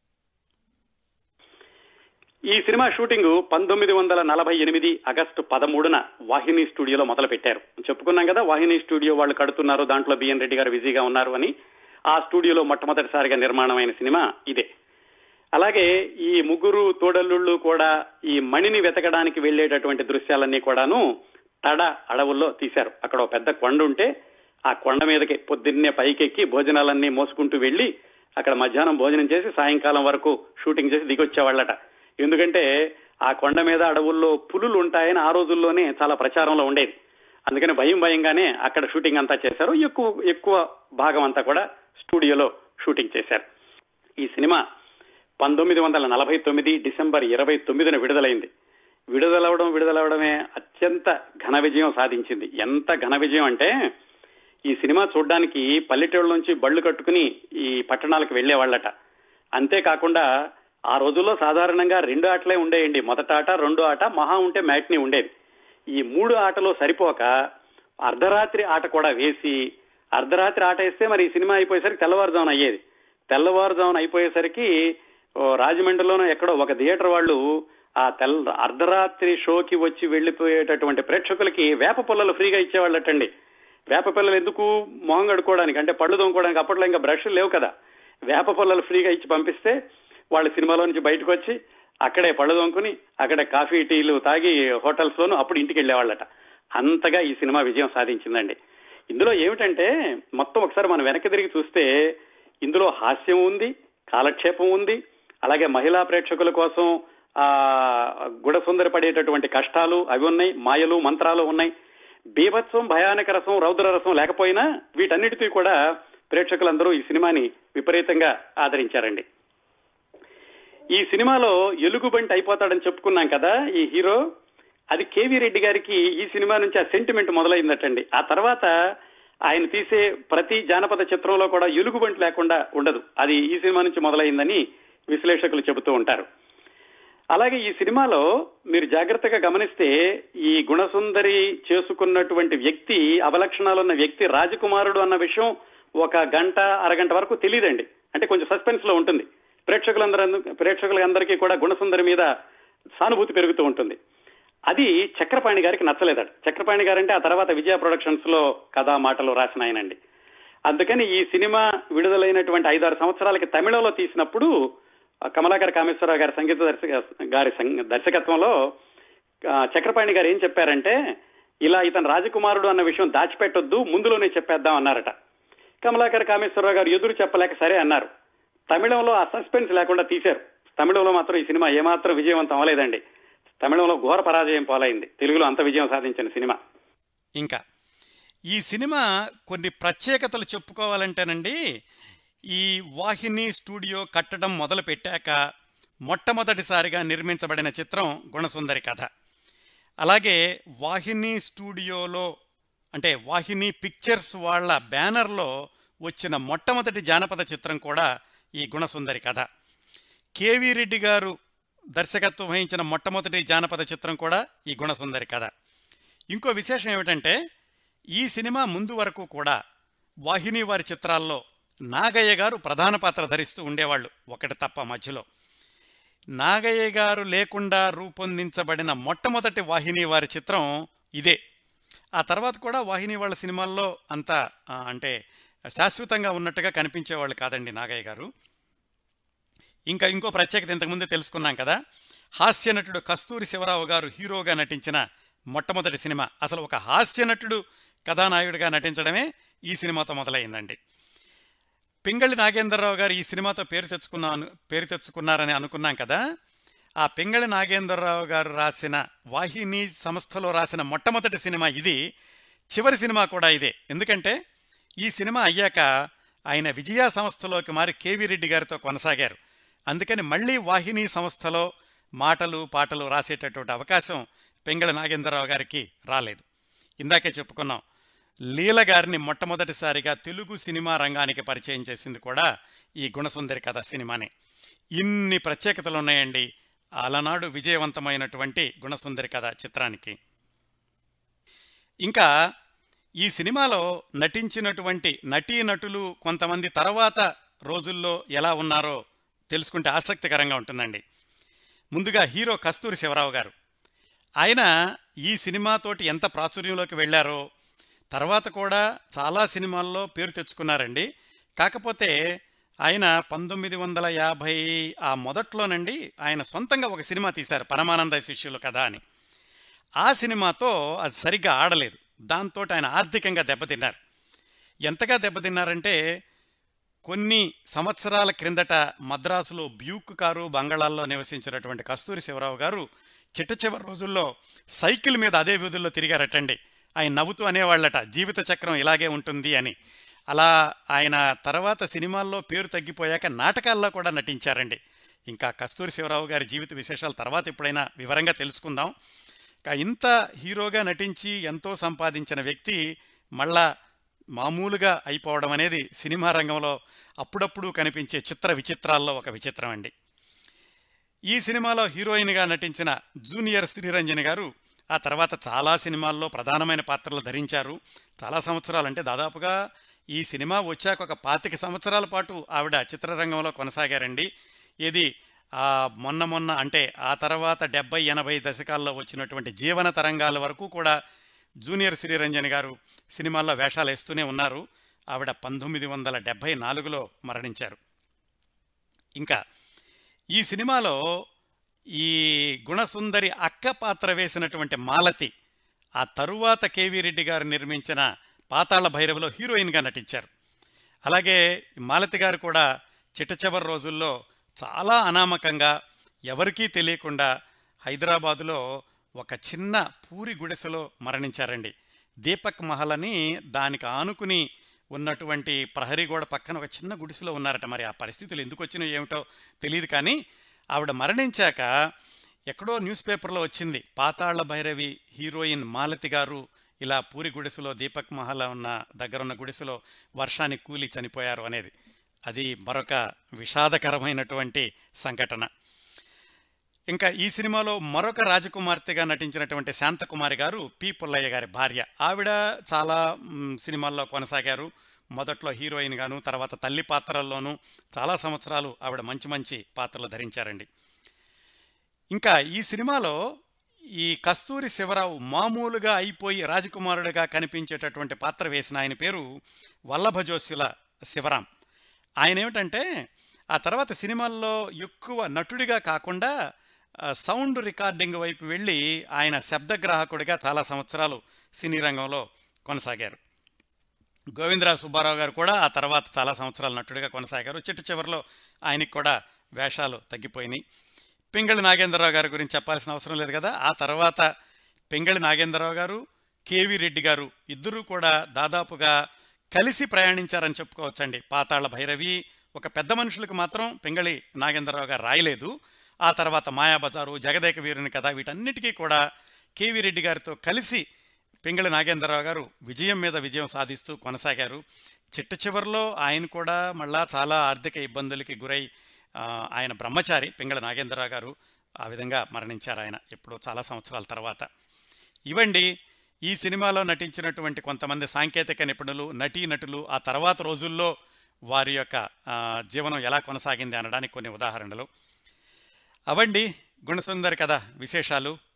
ఈ సినిమా షూటింగ్ పంతొమ్మిది వందల నలభై ఎనిమిది ఆగస్టు పదమూడున వాహిని స్టూడియోలో మొదలు పెట్టారు చెప్పుకున్నాం కదా వాహిని స్టూడియో వాళ్ళు కడుతున్నారు దాంట్లో బిఎన్ రెడ్డి గారు బిజీగా ఉన్నారు అని ఆ స్టూడియోలో మొట్టమొదటిసారిగా నిర్మాణమైన సినిమా ఇదే అలాగే ఈ ముగ్గురు తోడల్లుళ్ళు కూడా ఈ మణిని వెతకడానికి వెళ్లేటటువంటి దృశ్యాలన్నీ కూడాను తడ అడవుల్లో తీశారు అక్కడ ఒక పెద్ద కొండ ఉంటే ఆ కొండ మీదకి పొద్దున్నే పైకెక్కి భోజనాలన్నీ మోసుకుంటూ వెళ్లి అక్కడ మధ్యాహ్నం భోజనం చేసి సాయంకాలం వరకు షూటింగ్ చేసి దిగొచ్చేవాళ్ళట ఎందుకంటే ఆ కొండ మీద అడవుల్లో పులులు ఉంటాయని ఆ రోజుల్లోనే చాలా ప్రచారంలో ఉండేది అందుకని భయం భయంగానే అక్కడ షూటింగ్ అంతా చేశారు ఎక్కువ ఎక్కువ భాగం అంతా కూడా స్టూడియోలో షూటింగ్ చేశారు ఈ సినిమా పంతొమ్మిది వందల నలభై తొమ్మిది డిసెంబర్ ఇరవై తొమ్మిదిన విడుదలైంది విడుదలవడం విడుదలవడమే అత్యంత ఘన విజయం సాధించింది ఎంత ఘన విజయం అంటే ఈ సినిమా చూడడానికి పల్లెటూళ్ళ నుంచి బళ్ళు కట్టుకుని ఈ పట్టణాలకు వెళ్లేవాళ్లట అంతేకాకుండా ఆ రోజుల్లో సాధారణంగా రెండు ఆటలే ఉండేయండి మొదట ఆట రెండో ఆట మహా ఉంటే మ్యాట్ని ఉండేది ఈ మూడు ఆటలు సరిపోక అర్ధరాత్రి ఆట కూడా వేసి అర్ధరాత్రి ఆట వేస్తే మరి ఈ సినిమా అయిపోయేసరికి తెల్లవారుజామున అయ్యేది తెల్లవారుజామున అయిపోయేసరికి రాజమండ్రిలోనూ ఎక్కడో ఒక థియేటర్ వాళ్ళు ఆ తెల్ల అర్ధరాత్రి షోకి వచ్చి వెళ్లిపోయేటటువంటి ప్రేక్షకులకి వేప పుల్లలు ఫ్రీగా ఇచ్చేవాళ్ళటండి వేప పిల్లలు ఎందుకు మొహం కడుకోవడానికి అంటే పళ్ళు తోముకోవడానికి అప్పట్లో ఇంకా బ్రష్లు లేవు కదా వేప పుల్లలు ఫ్రీగా ఇచ్చి పంపిస్తే వాళ్ళు సినిమాలో నుంచి బయటకు వచ్చి అక్కడే పళ్ళు తోముకుని అక్కడే కాఫీ టీలు తాగి హోటల్స్ లోను అప్పుడు ఇంటికి వెళ్లేవాళ్ళట అంతగా ఈ సినిమా విజయం సాధించిందండి ఇందులో ఏమిటంటే మొత్తం ఒకసారి మనం వెనక్కి తిరిగి చూస్తే ఇందులో హాస్యం ఉంది కాలక్షేపం ఉంది అలాగే మహిళా ప్రేక్షకుల కోసం ఆ గుడసుందరి పడేటటువంటి కష్టాలు అవి ఉన్నాయి మాయలు మంత్రాలు ఉన్నాయి బీభత్సం భయానక రసం రౌద్ర రసం లేకపోయినా వీటన్నిటితో కూడా ప్రేక్షకులందరూ ఈ సినిమాని విపరీతంగా ఆదరించారండి ఈ సినిమాలో ఎలుగుబంటి అయిపోతాడని చెప్పుకున్నాం కదా ఈ హీరో అది కేవీ రెడ్డి గారికి ఈ సినిమా నుంచి ఆ సెంటిమెంట్ మొదలైందటండి ఆ తర్వాత ఆయన తీసే ప్రతి జానపద చిత్రంలో కూడా ఎలుగుబంటి లేకుండా ఉండదు అది ఈ సినిమా నుంచి మొదలైందని విశ్లేషకులు చెబుతూ ఉంటారు అలాగే ఈ సినిమాలో మీరు జాగ్రత్తగా గమనిస్తే ఈ గుణసుందరి చేసుకున్నటువంటి వ్యక్తి అవలక్షణాలు ఉన్న వ్యక్తి రాజకుమారుడు అన్న విషయం ఒక గంట అరగంట వరకు తెలియదండి అంటే కొంచెం సస్పెన్స్ లో ఉంటుంది ప్రేక్షకులందరూ ప్రేక్షకులందరికీ కూడా గుణసుందరి మీద సానుభూతి పెరుగుతూ ఉంటుంది అది చక్రపాణి గారికి నచ్చలేదట చక్రపాణి గారంటే ఆ తర్వాత విజయ ప్రొడక్షన్స్ లో కథా మాటలు రాసిన ఆయనండి అందుకని ఈ సినిమా విడుదలైనటువంటి ఐదారు సంవత్సరాలకి తమిళంలో తీసినప్పుడు కమలాకర్ కామేశ్వరరావు గారి సంగీత దర్శక గారి సం- దర్శకత్వంలో ఆ, చక్రపాణి గారు ఏం చెప్పారంటే ఇలా ఇతను రాజకుమారుడు అన్న విషయం దాచిపెట్టొద్దు ముందులోనే చెప్పేద్దాం అన్నారట కమలాకర్ కామేశ్వరరావు గారు ఎదురు చెప్పలేక సరే అన్నారు తమిళంలో ఆ సస్పెన్స్ లేకుండా తీశారు తమిళంలో మాత్రం ఈ సినిమా ఏమాత్రం విజయవంతం అవ్వలేదండి తమిళంలో ఘోర పరాజయం పాలైంది తెలుగులో అంత విజయం సాధించిన సినిమా ఇంకా ఈ సినిమా కొన్ని ప్రత్యేకతలు చెప్పుకోవాలంటేనండి ఈ వాహిని స్టూడియో కట్టడం మొదలు పెట్టాక మొట్టమొదటిసారిగా నిర్మించబడిన చిత్రం గుణసుందరి కథ అలాగే వాహిని స్టూడియోలో అంటే వాహిని పిక్చర్స్ వాళ్ళ బ్యానర్లో వచ్చిన మొట్టమొదటి జానపద చిత్రం కూడా ఈ గుణసుందరి కథ కేవీ రెడ్డి గారు దర్శకత్వం వహించిన మొట్టమొదటి జానపద చిత్రం కూడా ఈ గుణసుందరి కథ ఇంకో విశేషం ఏమిటంటే ఈ సినిమా ముందు వరకు కూడా వాహిని వారి చిత్రాల్లో నాగయ్య గారు ప్రధాన పాత్ర ధరిస్తూ ఉండేవాళ్ళు ఒకటి తప్ప మధ్యలో నాగయ్య గారు లేకుండా రూపొందించబడిన మొట్టమొదటి వాహిని వారి చిత్రం ఇదే ఆ తర్వాత కూడా వాహిని వాళ్ళ సినిమాల్లో అంత ఆ, అంటే శాశ్వతంగా ఉన్నట్టుగా కనిపించేవాళ్ళు కాదండి నాగయ్య గారు ఇంకా ఇంకో ప్రత్యేకత ఇంతకుముందే తెలుసుకున్నాం కదా హాస్య నటుడు కస్తూరి శివరావు గారు హీరోగా నటించిన మొట్టమొదటి సినిమా అసలు ఒక హాస్య నటుడు కథానాయుడిగా నటించడమే ఈ సినిమాతో మొదలైందండి పింగళి నాగేంద్రరావు గారు ఈ సినిమాతో పేరు తెచ్చుకున్నాను పేరు తెచ్చుకున్నారని అనుకున్నాం కదా ఆ పింగళి నాగేంద్రరావు గారు రాసిన వాహిని సంస్థలో రాసిన మొట్టమొదటి సినిమా ఇది చివరి సినిమా కూడా ఇదే ఎందుకంటే ఈ సినిమా అయ్యాక ఆయన విజయ సంస్థలోకి మారి కేవీ రెడ్డి గారితో కొనసాగారు అందుకని మళ్ళీ వాహిని సంస్థలో మాటలు పాటలు రాసేటటువంటి అవకాశం పింగళి నాగేంద్రరావు గారికి రాలేదు ఇందాకే చెప్పుకున్నాం లీల గారిని మొట్టమొదటిసారిగా తెలుగు సినిమా రంగానికి పరిచయం చేసింది కూడా ఈ గుణసుందరి కథ సినిమానే ఇన్ని ప్రత్యేకతలు ఉన్నాయండి అలనాడు విజయవంతమైనటువంటి గుణసుందరి కథ చిత్రానికి ఇంకా ఈ సినిమాలో నటించినటువంటి నటీనటులు కొంతమంది తర్వాత రోజుల్లో ఎలా ఉన్నారో తెలుసుకుంటే ఆసక్తికరంగా ఉంటుందండి ముందుగా హీరో కస్తూరి శివరావు గారు ఆయన ఈ సినిమాతోటి ఎంత ప్రాచుర్యంలోకి వెళ్ళారో తర్వాత కూడా చాలా సినిమాల్లో పేరు తెచ్చుకున్నారండి కాకపోతే ఆయన పంతొమ్మిది వందల యాభై ఆ మొదట్లోనండి ఆయన సొంతంగా ఒక సినిమా తీశారు పరమానంద శిష్యులు కదా అని ఆ సినిమాతో అది సరిగ్గా ఆడలేదు దాంతో ఆయన ఆర్థికంగా దెబ్బతిన్నారు ఎంతగా దెబ్బతిన్నారంటే కొన్ని సంవత్సరాల క్రిందట మద్రాసులో బ్యూక్ కారు బంగాళాల్లో నివసించినటువంటి కస్తూరి శివరావు గారు చిట్ట చివరి రోజుల్లో సైకిల్ మీద అదే వీధుల్లో తిరిగారటండి ఆయన నవ్వుతూ అనేవాళ్ళట జీవిత చక్రం ఇలాగే ఉంటుంది అని అలా ఆయన తర్వాత సినిమాల్లో పేరు తగ్గిపోయాక నాటకాల్లో కూడా నటించారండి ఇంకా కస్తూరి శివరావు గారి జీవిత విశేషాలు తర్వాత ఎప్పుడైనా వివరంగా తెలుసుకుందాం ఇంకా ఇంత హీరోగా నటించి ఎంతో సంపాదించిన వ్యక్తి మళ్ళా మామూలుగా అయిపోవడం అనేది సినిమా రంగంలో అప్పుడప్పుడు కనిపించే చిత్ర విచిత్రాల్లో ఒక విచిత్రం అండి ఈ సినిమాలో హీరోయిన్గా నటించిన జూనియర్ శ్రీరంజని గారు ఆ తర్వాత చాలా సినిమాల్లో ప్రధానమైన పాత్రలు ధరించారు చాలా సంవత్సరాలు అంటే దాదాపుగా ఈ సినిమా వచ్చాక ఒక పాతిక సంవత్సరాల పాటు ఆవిడ చిత్రరంగంలో కొనసాగారండి ఇది ఆ మొన్న మొన్న అంటే ఆ తర్వాత డెబ్బై ఎనభై దశకాల్లో వచ్చినటువంటి జీవన తరంగాల వరకు కూడా జూనియర్ శ్రీరంజని గారు సినిమాల్లో వేషాలు వేస్తూనే ఉన్నారు ఆవిడ పంతొమ్మిది వందల డెబ్భై నాలుగులో మరణించారు ఇంకా ఈ సినిమాలో ఈ గుణసుందరి అక్క పాత్ర వేసినటువంటి మాలతి ఆ తరువాత కేవీ రెడ్డి గారు నిర్మించిన పాతాళ భైరవిలో హీరోయిన్గా నటించారు అలాగే మాలతి గారు కూడా చిట్ట చివరి రోజుల్లో చాలా అనామకంగా ఎవరికీ తెలియకుండా హైదరాబాదులో ఒక చిన్న పూరి గుడిసెలో మరణించారండి దీపక్ మహల్ అని దానికి ఆనుకుని ఉన్నటువంటి ప్రహరీ గోడ పక్కన ఒక చిన్న గుడిసెలో ఉన్నారట మరి ఆ పరిస్థితులు ఎందుకు వచ్చినాయో ఏమిటో తెలియదు కానీ ఆవిడ మరణించాక ఎక్కడో న్యూస్ పేపర్లో వచ్చింది పాతాళ భైరవి హీరోయిన్ మాలతి గారు ఇలా పూరి గుడిసెలో దీపక్ మహల్ ఉన్న దగ్గర ఉన్న గుడిసెలో వర్షానికి కూలి చనిపోయారు అనేది అది మరొక విషాదకరమైనటువంటి సంఘటన ఇంకా ఈ సినిమాలో మరొక రాజకుమార్తెగా నటించినటువంటి శాంతకుమారి గారు పి పుల్లయ్య గారి భార్య ఆవిడ చాలా మ్, సినిమాల్లో కొనసాగారు మొదట్లో హీరోయిన్ గాను తర్వాత తల్లి పాత్రల్లోనూ చాలా సంవత్సరాలు ఆవిడ మంచి మంచి పాత్రలు ధరించారండి ఇంకా ఈ సినిమాలో ఈ కస్తూరి శివరావు మామూలుగా అయిపోయి రాజకుమారుడిగా కనిపించేటటువంటి పాత్ర వేసిన ఆయన పేరు వల్లభజోస్యుల శివరాం ఆయన ఏమిటంటే ఆ తర్వాత సినిమాల్లో ఎక్కువ నటుడిగా కాకుండా ఆ, సౌండ్ రికార్డింగ్ వైపు వెళ్ళి ఆయన శబ్దగ్రాహకుడిగా చాలా సంవత్సరాలు సినీ రంగంలో కొనసాగారు గోవిందరావు సుబ్బారావు గారు కూడా ఆ తర్వాత చాలా సంవత్సరాలు నటుడిగా కొనసాగారు చిట్ట చివరిలో ఆయనకి కూడా వేషాలు తగ్గిపోయినాయి పింగళి నాగేంద్రరావు గారి గురించి చెప్పాల్సిన అవసరం లేదు కదా ఆ తర్వాత పింగళి నాగేంద్రరావు గారు కేవి రెడ్డి గారు ఇద్దరూ కూడా దాదాపుగా కలిసి ప్రయాణించారని చెప్పుకోవచ్చండి పాతాళ భైరవి ఒక పెద్ద మనుషులకు మాత్రం పింగళి నాగేంద్రరావు గారు రాయలేదు ఆ తర్వాత మాయాబజారు జగదేక వీరుని కథ వీటన్నిటికీ కూడా కేవి రెడ్డి గారితో కలిసి పింగళి నాగేంద్రరావు గారు విజయం మీద విజయం సాధిస్తూ కొనసాగారు చిట్ట చివరిలో ఆయన కూడా మళ్ళా చాలా ఆర్థిక ఇబ్బందులకి గురై ఆ, ఆయన బ్రహ్మచారి పింగళి నాగేంద్రరావు గారు ఆ విధంగా మరణించారు ఆయన ఎప్పుడో చాలా సంవత్సరాల తర్వాత ఇవండి ఈ సినిమాలో నటించినటువంటి కొంతమంది సాంకేతిక నిపుణులు నటీనటులు ఆ తర్వాత రోజుల్లో వారి యొక్క ఆ, జీవనం ఎలా కొనసాగింది అనడానికి కొన్ని ఉదాహరణలు అవండి గుణసుందరి కథ విశేషాలు